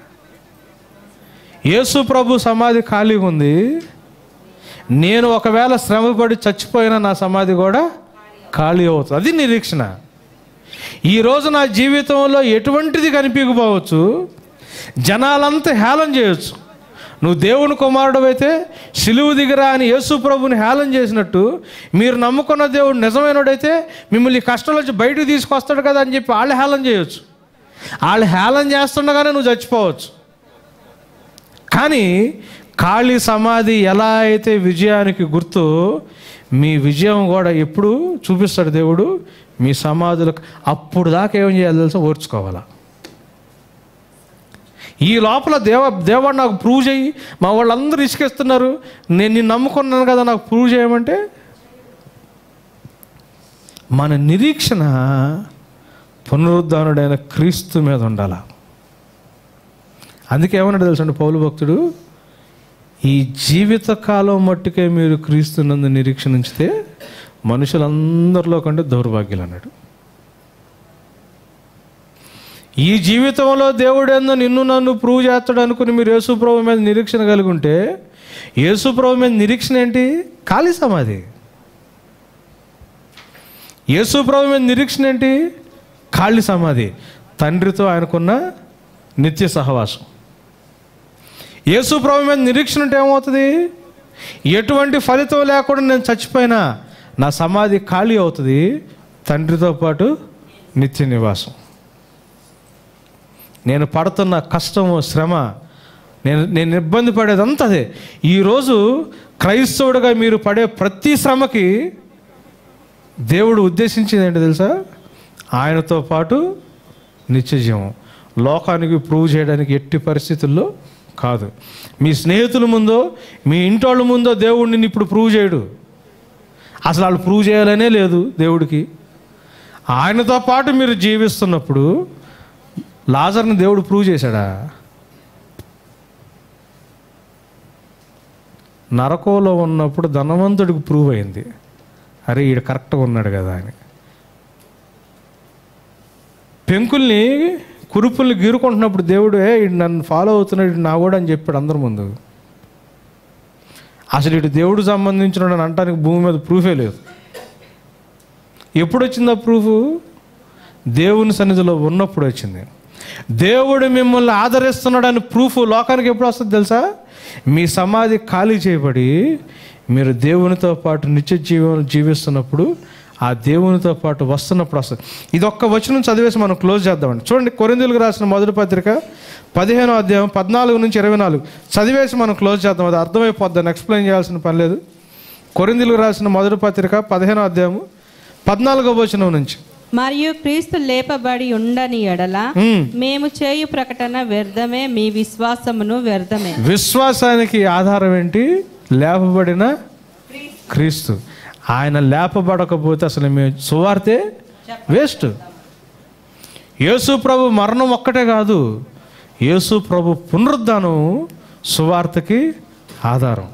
యేసు ప్రభు సమాధి ఖాళీగా ఉంది నేను ఒకవేళ శ్రమపడి చచ్చిపోయినా నా సమాధి కూడా ఖాళీ అవుతుంది అది నిరీక్షణ ఈరోజు నా జీవితంలో ఎటువంటిది కనిపించకపోవచ్చు జనాలంతా హేళన చేయొచ్చు నువ్వు దేవుని కుమారుడు అయితే సిలువు దిగరా అని యేసు ప్రభుని హేళన చేసినట్టు మీరు నమ్ముకున్న దేవుడు నిజమైనడైతే మిమ్మల్ని ఈ కష్టం నుంచి బయటకు తీసుకొస్తాడు కదా అని చెప్పి వాళ్ళు హేళన చేయొచ్చు వాళ్ళు హేళన చేస్తుండగానే నువ్వు చచ్చిపోవచ్చు కానీ ఖాళీ సమాధి ఎలా అయితే విజయానికి గుర్తు మీ విజయం కూడా ఎప్పుడు చూపిస్తాడు దేవుడు మీ సమాధులకు అప్పుడు దాకా ఏం చేయాలి తెలుసా ఓర్చుకోవాలా ఈ లోపల దేవ దేవుడు నాకు ప్రూవ్ చేయి మా వాళ్ళందరూ ఇసుకేస్తున్నారు నేను నిన్ను నమ్ముకున్నాను కదా నాకు ప్రూవ్ చేయమంటే మన నిరీక్షణ పునరుద్ధానుడైన క్రీస్తు మీద ఉండాల అందుకే ఏమన్నాడు తెలుసండి పౌలు భక్తుడు ఈ జీవిత కాలం మట్టుకే మీరు క్రీస్తునందు నిరీక్షణ ఉంచితే మనుషులందరిలో కంటే దౌర్భాగ్యులు అన్నాడు ఈ జీవితంలో దేవుడేందో నిన్ను నన్ను ప్రూవ్ చేస్తాడు అనుకుని మీరు యేసుప్రభు మీద నిరీక్షణ కలిగి ఉంటే యేసుప్రభు మీద నిరీక్షణ ఏంటి ఖాళీ సమాధి యేసుప్రభు మీద నిరీక్షణ ఏంటి ఖాళీ సమాధి తండ్రితో ఆయనకున్న నిత్య సహవాసం యేసుప్రభు మీద నిరీక్షణ ఉంటే ఏమవుతుంది ఎటువంటి ఫలితం లేకుండా నేను చచ్చిపోయినా నా సమాధి ఖాళీ అవుతుంది తండ్రితో పాటు నిత్య నివాసం నేను పడుతున్న కష్టము శ్రమ నేను నేను ఇబ్బంది పడేదంతా అదే ఈరోజు క్రైస్తవుడిగా మీరు పడే ప్రతి శ్రమకి దేవుడు ఉద్దేశించింది ఏంటి తెలుసా ఆయనతో పాటు నిత్యజీవం లోకానికి ప్రూవ్ చేయడానికి ఎట్టి పరిస్థితుల్లో కాదు మీ స్నేహితుల ముందో మీ ఇంటోళ్ళ ముందో దేవుడు నిన్ను ఇప్పుడు ప్రూవ్ చేయడు అసలు వాళ్ళు ప్రూవ్ చేయాలనే లేదు దేవుడికి ఆయనతో పాటు మీరు జీవిస్తున్నప్పుడు లాజర్ని దేవుడు ప్రూవ్ చేశాడా నరకంలో ఉన్నప్పుడు ధనవంతుడికి ప్రూవ్ అయింది అరే ఈడు కరెక్ట్గా ఉన్నాడు కదా అని పెంకుల్ని కురుపుల్ని గీరుకుంటున్నప్పుడు దేవుడు ఏ ఈడు నన్ను ఫాలో అవుతున్నాడు ఈడు నా కూడా అని చెప్పాడు అందరి ముందు అసలు ఇటు దేవుడు సంబంధించిన అని అంటానికి భూమి మీద ప్రూఫే లేదు ఎప్పుడు వచ్చింది ఆ ప్రూఫ్ దేవుని సన్నిధిలో ఉన్నప్పుడు వచ్చింది దేవుడు మిమ్మల్ని ఆదరిస్తున్నాడని ప్రూఫ్ లోకానికి ఎప్పుడు వస్తుంది తెలుసా మీ సమాధి ఖాళీ చేయబడి మీరు దేవునితో పాటు నిత్య జీవం జీవిస్తున్నప్పుడు ఆ దేవునితో పాటు వస్తున్నప్పుడు వస్తుంది ఇది ఒక్క వచనం చదివేసి మనం క్లోజ్ చేద్దామండి చూడండి కొరిందులకు రాసిన మొదటి పత్రిక పదిహేనో అధ్యాయం పద్నాలుగు నుంచి ఇరవై నాలుగు చదివేసి మనం క్లోజ్ చేద్దాం అది అర్థమైపోద్దని ఎక్స్ప్లెయిన్ చేయాల్సిన పని లేదు కొరిందులకు రాసిన మొదటి పత్రిక పదిహేనో అధ్యాయము పద్నాలుగో వచనం నుంచి మరియు క్రీస్తు లేపబడి ఉండని ఎడల మ్మ్. మేము చేయు ప్రకటన వ్యర్థమే మీ విశ్వాసమును వ్యర్థమే విశ్వాసానికి ఆధారం ఏంటి లేపబడిన క్రీస్తు ఆయన లేపబడకపోతే అసలు మేము సువార్తే వేస్ట్ యేసు ప్రభు మరణం ఒక్కటే కాదు యేసు ప్రభు పునరుద్ధానం సువార్తకి ఆధారం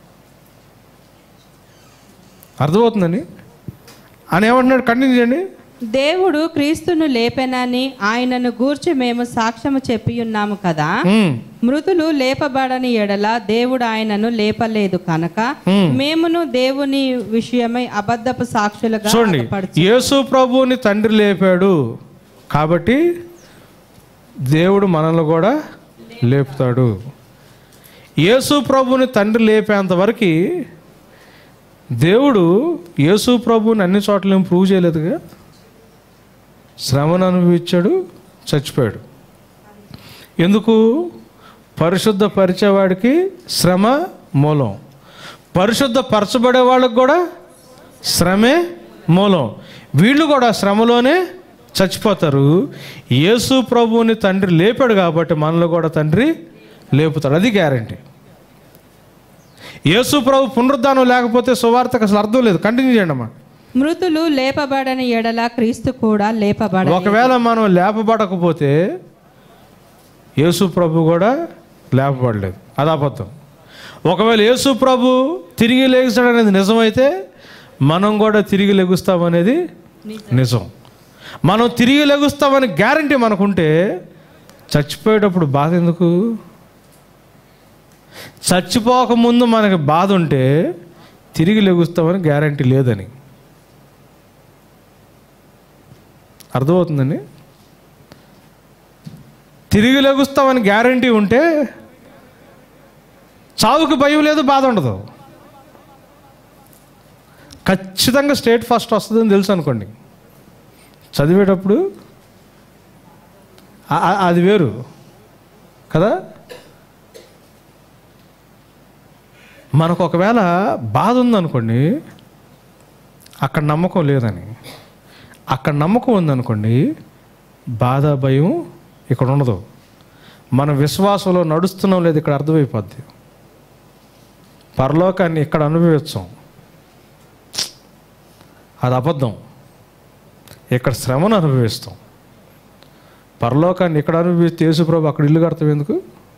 అర్థమవుతుందండి అని ఏమంటున్నాడు కంటిన్యూ చేయండి దేవుడు క్రీస్తును లేపెనని ఆయనను గూర్చి మేము సాక్ష్యము చెప్పి ఉన్నాము కదా ఉమ్, మృతులు లేపబడని ఎడల దేవుడు ఆయనను లేపలేదు కనుక Hmm. మేమును దేవుని విషయమై అబద్ధపు సాక్షులుగా చూడండి అగపడుచు- యేసు ప్రభువుని తండ్రి లేపాడు కాబట్టి దేవుడు మనల్ని కూడా లేపుతాడు యేసు ప్రభువుని తండ్రి లేపేంత వరకు దేవుడు యేసు ప్రభువుని అన్ని చోట్ల ఏం ప్రూవ్ చేయలేదుగా శ్రమను అనుభవించాడు చచ్చిపోయాడు ఎందుకు పరిశుద్ధ పరిచేవాడికి శ్రమ మూలం పరిశుద్ధ పరచబడే వాళ్ళకి కూడా శ్రమే మూలం వీళ్ళు కూడా శ్రమలోనే చచ్చిపోతారు యేసు ప్రభువుని తండ్రి లేపాడు కాబట్టి మనలో కూడా తండ్రి లేపుతాడు అది గ్యారంటీ యేసు ప్రభు పునరుద్ధానం లేకపోతే సువార్తకు అసలు అర్థం లేదు కంటిన్యూ చేయండి అమ్మా మృతులు లేపబడని ఎడల క్రీస్తు కూడా లేపబడ ఒకవేళ మనం లేపబడకపోతే యేసు ప్రభు కూడా లేపబడలేదు అది అబద్ధం ఒకవేళ యేసు ప్రభు తిరిగి లేగుస్తాడు అనేది నిజమైతే మనం కూడా తిరిగి లెగుస్తామనేది నిజం మనం తిరిగి లెగుస్తామని గ్యారంటీ మనకుంటే చచ్చిపోయేటప్పుడు బాధ ఎందుకు చచ్చిపోకముందు మనకి బాధ ఉంటే తిరిగి లెగుస్తామని గ్యారంటీ లేదని అర్థమవుతుందండి తిరిగి లెగుస్తామని గ్యారంటీ ఉంటే చావుకి భయం లేదు బాధ ఉండదు ఖచ్చితంగా స్టేట్ ఫస్ట్ వస్తుందని తెలుసు అనుకోండి చదివేటప్పుడు ఆ- ఆ- అది వేరు కదా మనకు ఒకవేళ బాధ ఉందనుకోండి అక్కడ నమ్మకం లేదని అక్కడ నమ్మకం ఉందనుకోండి బాధ భయం ఇక్కడ ఉండదు మన విశ్వాసంలో నడుస్తున్నాం లేదు ఇక్కడ అర్థమైపోద్ది పరలోకాన్ని ఇక్కడ అనుభవించాం అది అబద్ధం ఇక్కడ శ్రమను అనుభవిస్తాం పరలోకాన్ని ఇక్కడ అనుభవిస్తే యేసుప్రభు అక్కడ ఇల్లు కడతాం ఎందుకు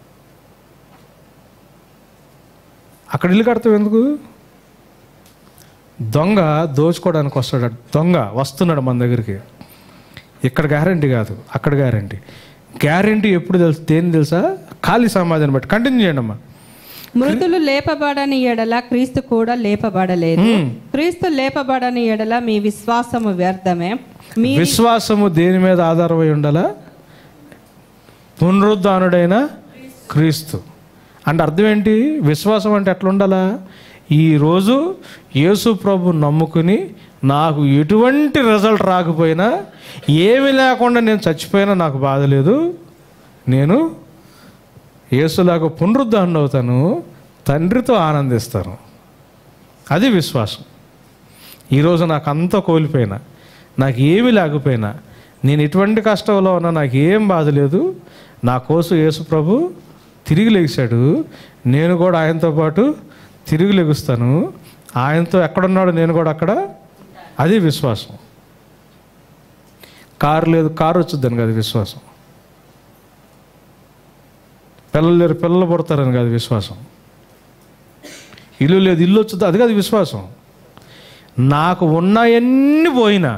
అక్కడ ఇల్లు కడతాం ఎందుకు దొంగ దోచుకోవడానికి వస్తాడు దొంగ వస్తున్నాడు మన దగ్గరికి ఇక్కడ గ్యారంటీ కాదు అక్కడ గ్యారంటీ గ్యారంటీ ఎప్పుడు తెలుసు దేని తెలుసా ఖాళీ సమాధానం బట్టి కంటిన్యూ చేయండి అమ్మా మృతులు లేపబడని ఎడల క్రీస్తు కూడా లేపబడలేదు మ్మ్. క్రీస్తు లేపబడని ఎడల మీ విశ్వాసము వ్యర్థమే మీ విశ్వాసము దేని మీద ఆధారమై ఉండాలా పునరుద్ధానుడైన క్రీస్తు అంటే అర్థం ఏంటి విశ్వాసం అంటే ఎట్లా ఉండాలా ఈరోజు యేసు ప్రభు నమ్ముకుని నాకు ఎటువంటి రిజల్ట్ రాకపోయినా ఏమి లేకుండా నేను చచ్చిపోయినా నాకు బాధ లేదు నేను యేసులాగా పునరుద్ధారణ అవుతాను తండ్రితో ఆనందిస్తాను అది విశ్వాసం ఈరోజు నాకు అంత కోల్పోయినా నాకు ఏమీ లేకపోయినా నేను ఎటువంటి కష్టంలో ఉన్నా నాకు ఏం బాధ లేదు నా కోసం యేసు ప్రభు తిరిగి లెగిశాడు నేను కూడా ఆయనతో పాటు తిరిగి లెగుస్తాను ఆయనతో ఎక్కడున్నాడో నేను కూడా అక్కడ అది విశ్వాసం కారు లేదు కారు వచ్చుద్దని కాదు విశ్వాసం పిల్లలు లేరు పిల్లలు పుడతారని కాదు విశ్వాసం ఇల్లు లేదు ఇల్లు వచ్చుద్ది అది కాదు విశ్వాసం నాకు ఉన్నాయన్నీ పోయినా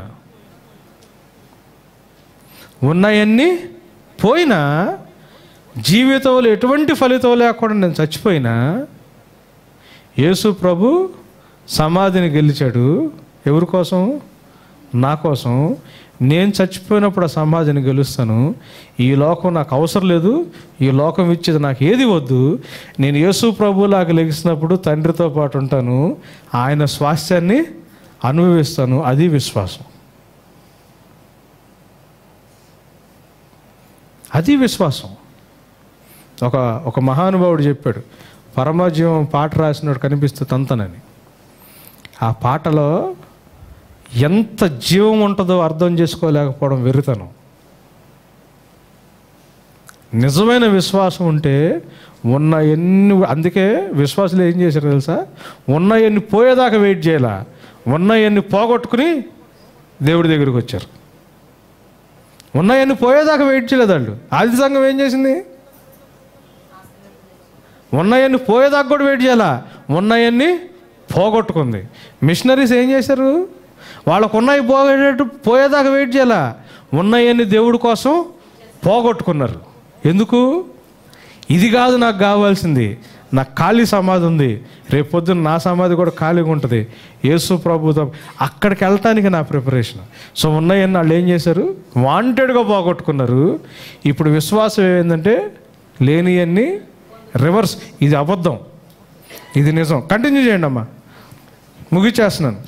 ఉన్నాయన్నీ పోయినా జీవితంలో ఎటువంటి ఫలితం లేకుండా నేను చచ్చిపోయినా యేసు ప్రభు సమాధిని గెలిచాడు ఎవరి కోసం నా కోసం నేను చచ్చిపోయినప్పుడు ఆ సమాధిని గెలుస్తాను ఈ లోకం నాకు అవసరం లేదు ఈ లోకం ఇచ్చేది నాకు ఏది వద్దు నేను యేసు ప్రభులాగా లెగిసినప్పుడు తండ్రితో పాటు ఉంటాను ఆయన స్వాస్థ్యాన్ని అనుభవిస్తాను అది విశ్వాసం అది విశ్వాసం ఒక ఒక మహానుభావుడు చెప్పాడు పరమజీవం పాట రాసినోడు కనిపిస్తూ తంతనని ఆ పాటలో ఎంత జీవం ఉంటుందో అర్థం చేసుకోలేకపోవడం వెర్రితనం నిజమైన విశ్వాసం ఉంటే ఉన్న ఎన్ని అందుకే విశ్వాసులు ఏం చేశారు తెలుసా ఉన్న ఎన్ని పోయేదాకా వెయిట్ చేయాల ఉన్న ఎన్ని పోగొట్టుకుని దేవుడి దగ్గరికి వచ్చారు ఉన్నాయన్ని పోయేదాకా వెయిట్ చేయలేదు వాళ్ళు ఆది సంఘం ఏం చేసింది ఉన్నాయన్ని పోయేదాకా కూడా వెయిట్ చేయాలా ఉన్నాయన్ని పోగొట్టుకుంది మిషనరీస్ ఏం చేశారు వాళ్ళకు ఉన్నాయి పోగొట్టేటట్టు పోయేదాకా వెయిట్ చేయాలా ఉన్నాయన్ని దేవుడి కోసం పోగొట్టుకున్నారు ఎందుకు ఇది కాదు నాకు కావాల్సింది నాకు ఖాళీ సమాధి ఉంది రేపు పొద్దున్న నా సమాధి కూడా ఖాళీగా ఉంటుంది యేసు ప్రభుత్వం అక్కడికి వెళ్ళటానికి నా ప్రిపరేషన్ సో ఉన్నాయని వాళ్ళు ఏం చేశారు వాంటెడ్గా పోగొట్టుకున్నారు ఇప్పుడు విశ్వాసం ఏంటంటే లేనియన్ని రివర్స్ ఇది అబద్ధం ఇది నిజం కంటిన్యూ చేయండి అమ్మా ముగిచేస్తున్నాను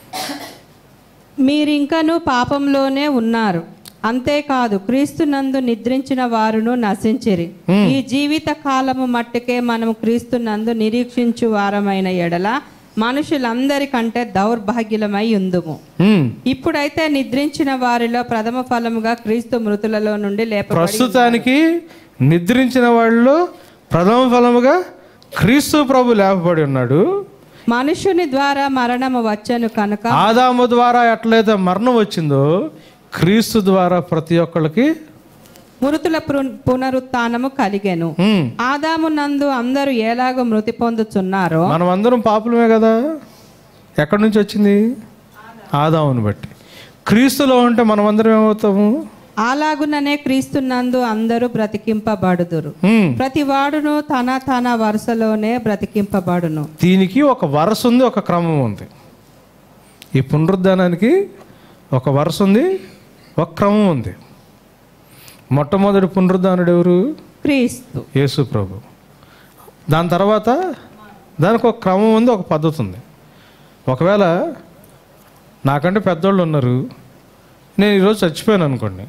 మీరింకను పాపంలోనే ఉన్నారు అంతేకాదు క్రీస్తునందు నిద్రించిన వారును నశించిరి ఈ జీవిత కాలము మట్టుకే మనము క్రీస్తునందు నిరీక్షించు వారమైన ఎడల మనుషులందరికంటే దౌర్భాగ్యులమై ఉందుము ఉమ్. ఇప్పుడైతే నిద్రించిన వారిలో ప్రథమ ఫలముగా క్రీస్తు మృతులలో నుండి లేపబడి ప్రస్తుతానికి నిద్రించిన వాళ్ళు ప్రథమ ఫలముగా క్రీస్తు ప్రభు లేపబడి ఉన్నాడు మనుషుని ద్వారా మరణము వచ్చను కనుక ఆదాము ద్వారా ఎట్లయితే మరణం వచ్చిందో క్రీస్తు ద్వారా ప్రతి ఒక్కళ్ళకి మృతుల పున- పునరుత్థానము కలిగెను ఉమ్, ఆదాము నందు అందరూ ఎలాగో మృతి పొందుచున్నారో మనం అందరం పాపులమే కదా ఎక్కడి నుంచి వచ్చింది ఆదాముని బట్టి క్రీస్తులో ఉంటే మనం అందరం ఏమవుతాము అలాగుననే క్రీస్తునందు అందరూ బ్రతికింపబడుదురు ఉమ్, ప్రతి వాడును తన తన వరుసలోనే బ్రతికింపబడును దీనికి ఒక వరుస ఉంది ఒక క్రమం ఉంది ఈ పునరుద్ధానానికి ఒక వరుస ఉంది ఒక క్రమం ఉంది మొట్టమొదటి పునరుద్ధానుడు ఎవరు క్రీస్తు యేసు ప్రభు దాని తర్వాత దానికి ఒక క్రమం ఉంది ఒక పద్ధతి ఉంది ఒకవేళ నాకంటే పెద్దోళ్ళు ఉన్నారు నేను ఈరోజు చచ్చిపోయాను అనుకోండి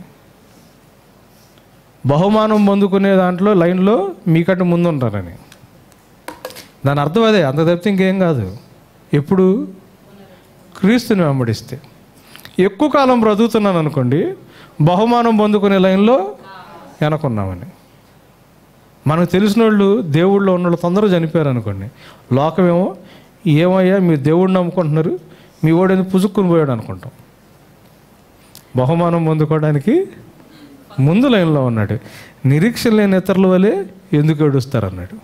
బహుమానం పొందుకునే దాంట్లో లైన్లో మీకంటే ముందు ఉంటారని దాని అర్థం అదే అంత తప్పితే ఇంకేం కాదు ఎప్పుడు క్రీస్తుని వెంబడిస్తే ఎక్కువ కాలం బ్రతుకుతున్నాను అనుకోండి బహుమానం పొందుకునే లైన్లో వెనకున్నామని మనకు తెలిసిన వాళ్ళు దేవుళ్ళో ఉన్న వాళ్ళు తొందరగా చనిపోయారు అనుకోండి లోకమేమో ఏమయ్యా మీరు దేవుడిని నమ్ముకుంటున్నారు మీ వాడు ఎందుకు పుసుక్కుని పోయాడు అనుకుంటాం బహుమానం పొందుకోవడానికి ముందు లైన్లో ఉన్నాడు నిరీక్షణ లేని ఇతరుల వలె ఎందుకు ఏడుస్తారు అన్నాడు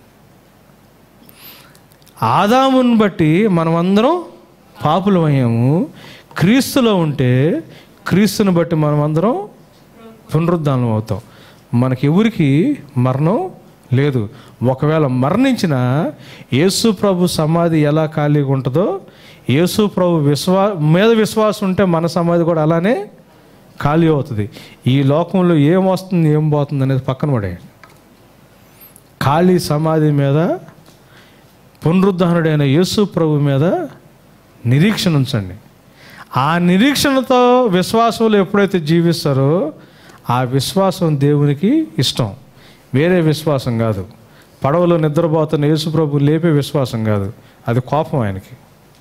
ఆదాముని బట్టి మనమందరం పాపులమయ్యాము క్రీస్తులో ఉంటే క్రీస్తుని బట్టి మనమందరం పునరుద్ధానం అవుతాం మనకి ఎవరికి మరణం లేదు ఒకవేళ మరణించిన యేసు ప్రభు సమాధి ఎలా ఖాళీగా ఉంటుందో యేసు ప్రభు విశ్వా మీద విశ్వాసం ఉంటే మన సమాధి కూడా అలానే ఖాళీ అవుతుంది ఈ లోకంలో ఏం వస్తుంది ఏం పోతుంది అనేది పక్కన పడేయండి ఖాళీ సమాధి మీద పునరుద్ధరణుడైన యేసు ప్రభు మీద నిరీక్షణ ఉంచండి ఆ నిరీక్షణతో విశ్వాసంలో ఎప్పుడైతే జీవిస్తారో ఆ విశ్వాసం దేవునికి ఇష్టం వేరే విశ్వాసం కాదు పడవలో నిద్రపోతున్న యేసు ప్రభు లేపే విశ్వాసం కాదు అది కోపం ఆయనకి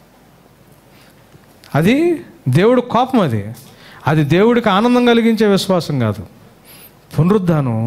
అది దేవుడు కోపం అది అది దేవుడికి ఆనందం కలిగించే విశ్వాసం కాదు పునరుద్ధానం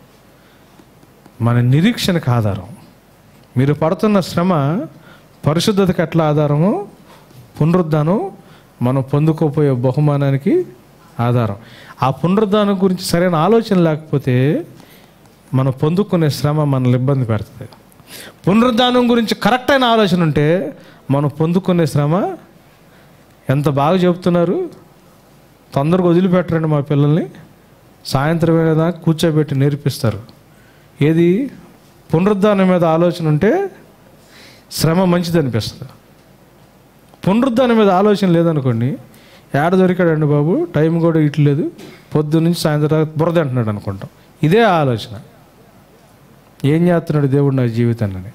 మన నిరీక్షణకు ఆధారం మీరు పడుతున్న శ్రమ పరిశుద్ధతకి ఎట్లా ఆధారమో పునరుద్ధానం మనం పొందుకోపోయే బహుమానానికి ఆధారం ఆ పునరుద్ధానం గురించి సరైన ఆలోచన లేకపోతే మనం పొందుకునే శ్రమ మనల్ని ఇబ్బంది పెడుతుంది పునరుద్ధానం గురించి కరెక్ట్ అయిన ఆలోచన ఉంటే మనం పొందుకునే శ్రమ ఎంత బాగా చెప్తున్నారు తొందరగా వదిలిపెట్టరండి మా పిల్లల్ని సాయంత్రం కదా కూర్చోబెట్టి నేర్పిస్తారు ఏది పునరుద్ధానం మీద ఆలోచన ఉంటే శ్రమ మంచిది అనిపిస్తుంది పునరుద్ధానం మీద ఆలోచన లేదనుకోండి ఏడ దొరికాడండి బాబు టైం కూడా ఇట్లేదు పొద్దు నుంచి సాయంత్రం దాకా బురద అంటున్నాడు అనుకుంటాం ఇదే ఆలోచన ఏం చేస్తున్నాడు దేవుడు నా జీవితాన్ని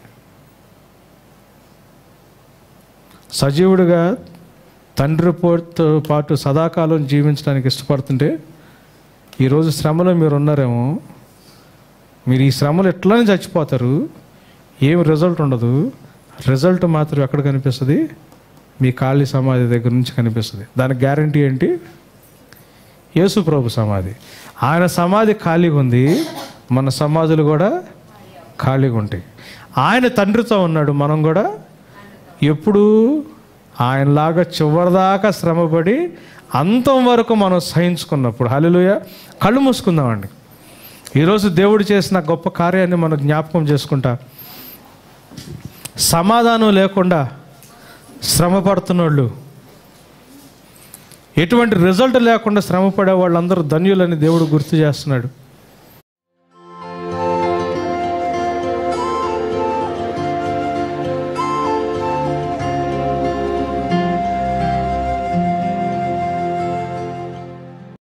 సజీవుడిగా తండ్రి పోతో పాటు సదాకాలం జీవించడానికి ఇష్టపడుతుంటే ఈరోజు శ్రమలో మీరు ఉన్నారేమో మీరు ఈ శ్రమలు ఎట్లానే చచ్చిపోతారు ఏం రిజల్ట్ ఉండదు రిజల్ట్ మాత్రం ఎక్కడ కనిపిస్తుంది మీ ఖాళీ సమాధి దగ్గర నుంచి కనిపిస్తుంది దానికి గ్యారంటీ ఏంటి యేసు ప్రభు సమాధి ఆయన సమాధి ఖాళీగా ఉంది మన సమాధులు కూడా ఖాళీగా ఉంటాయి ఆయన తండ్రితో ఉన్నాడు మనం కూడా ఎప్పుడు ఆయనలాగా చివరిదాకా శ్రమపడి అంతం వరకు మనం సహించుకున్నప్పుడు హల్లెలూయా కళ్ళు మూసుకుందామండి ఈరోజు దేవుడు చేసిన గొప్ప కార్యాన్ని మనం జ్ఞాపకం చేసుకుంటా సమాధానం లేకుండా శ్రమ పడుతున్నోళ్ళు ఎటువంటి రిజల్ట్ లేకుండా శ్రమ పడే వాళ్ళందరూ ధన్యులని దేవుడు గుర్తు చేస్తున్నాడు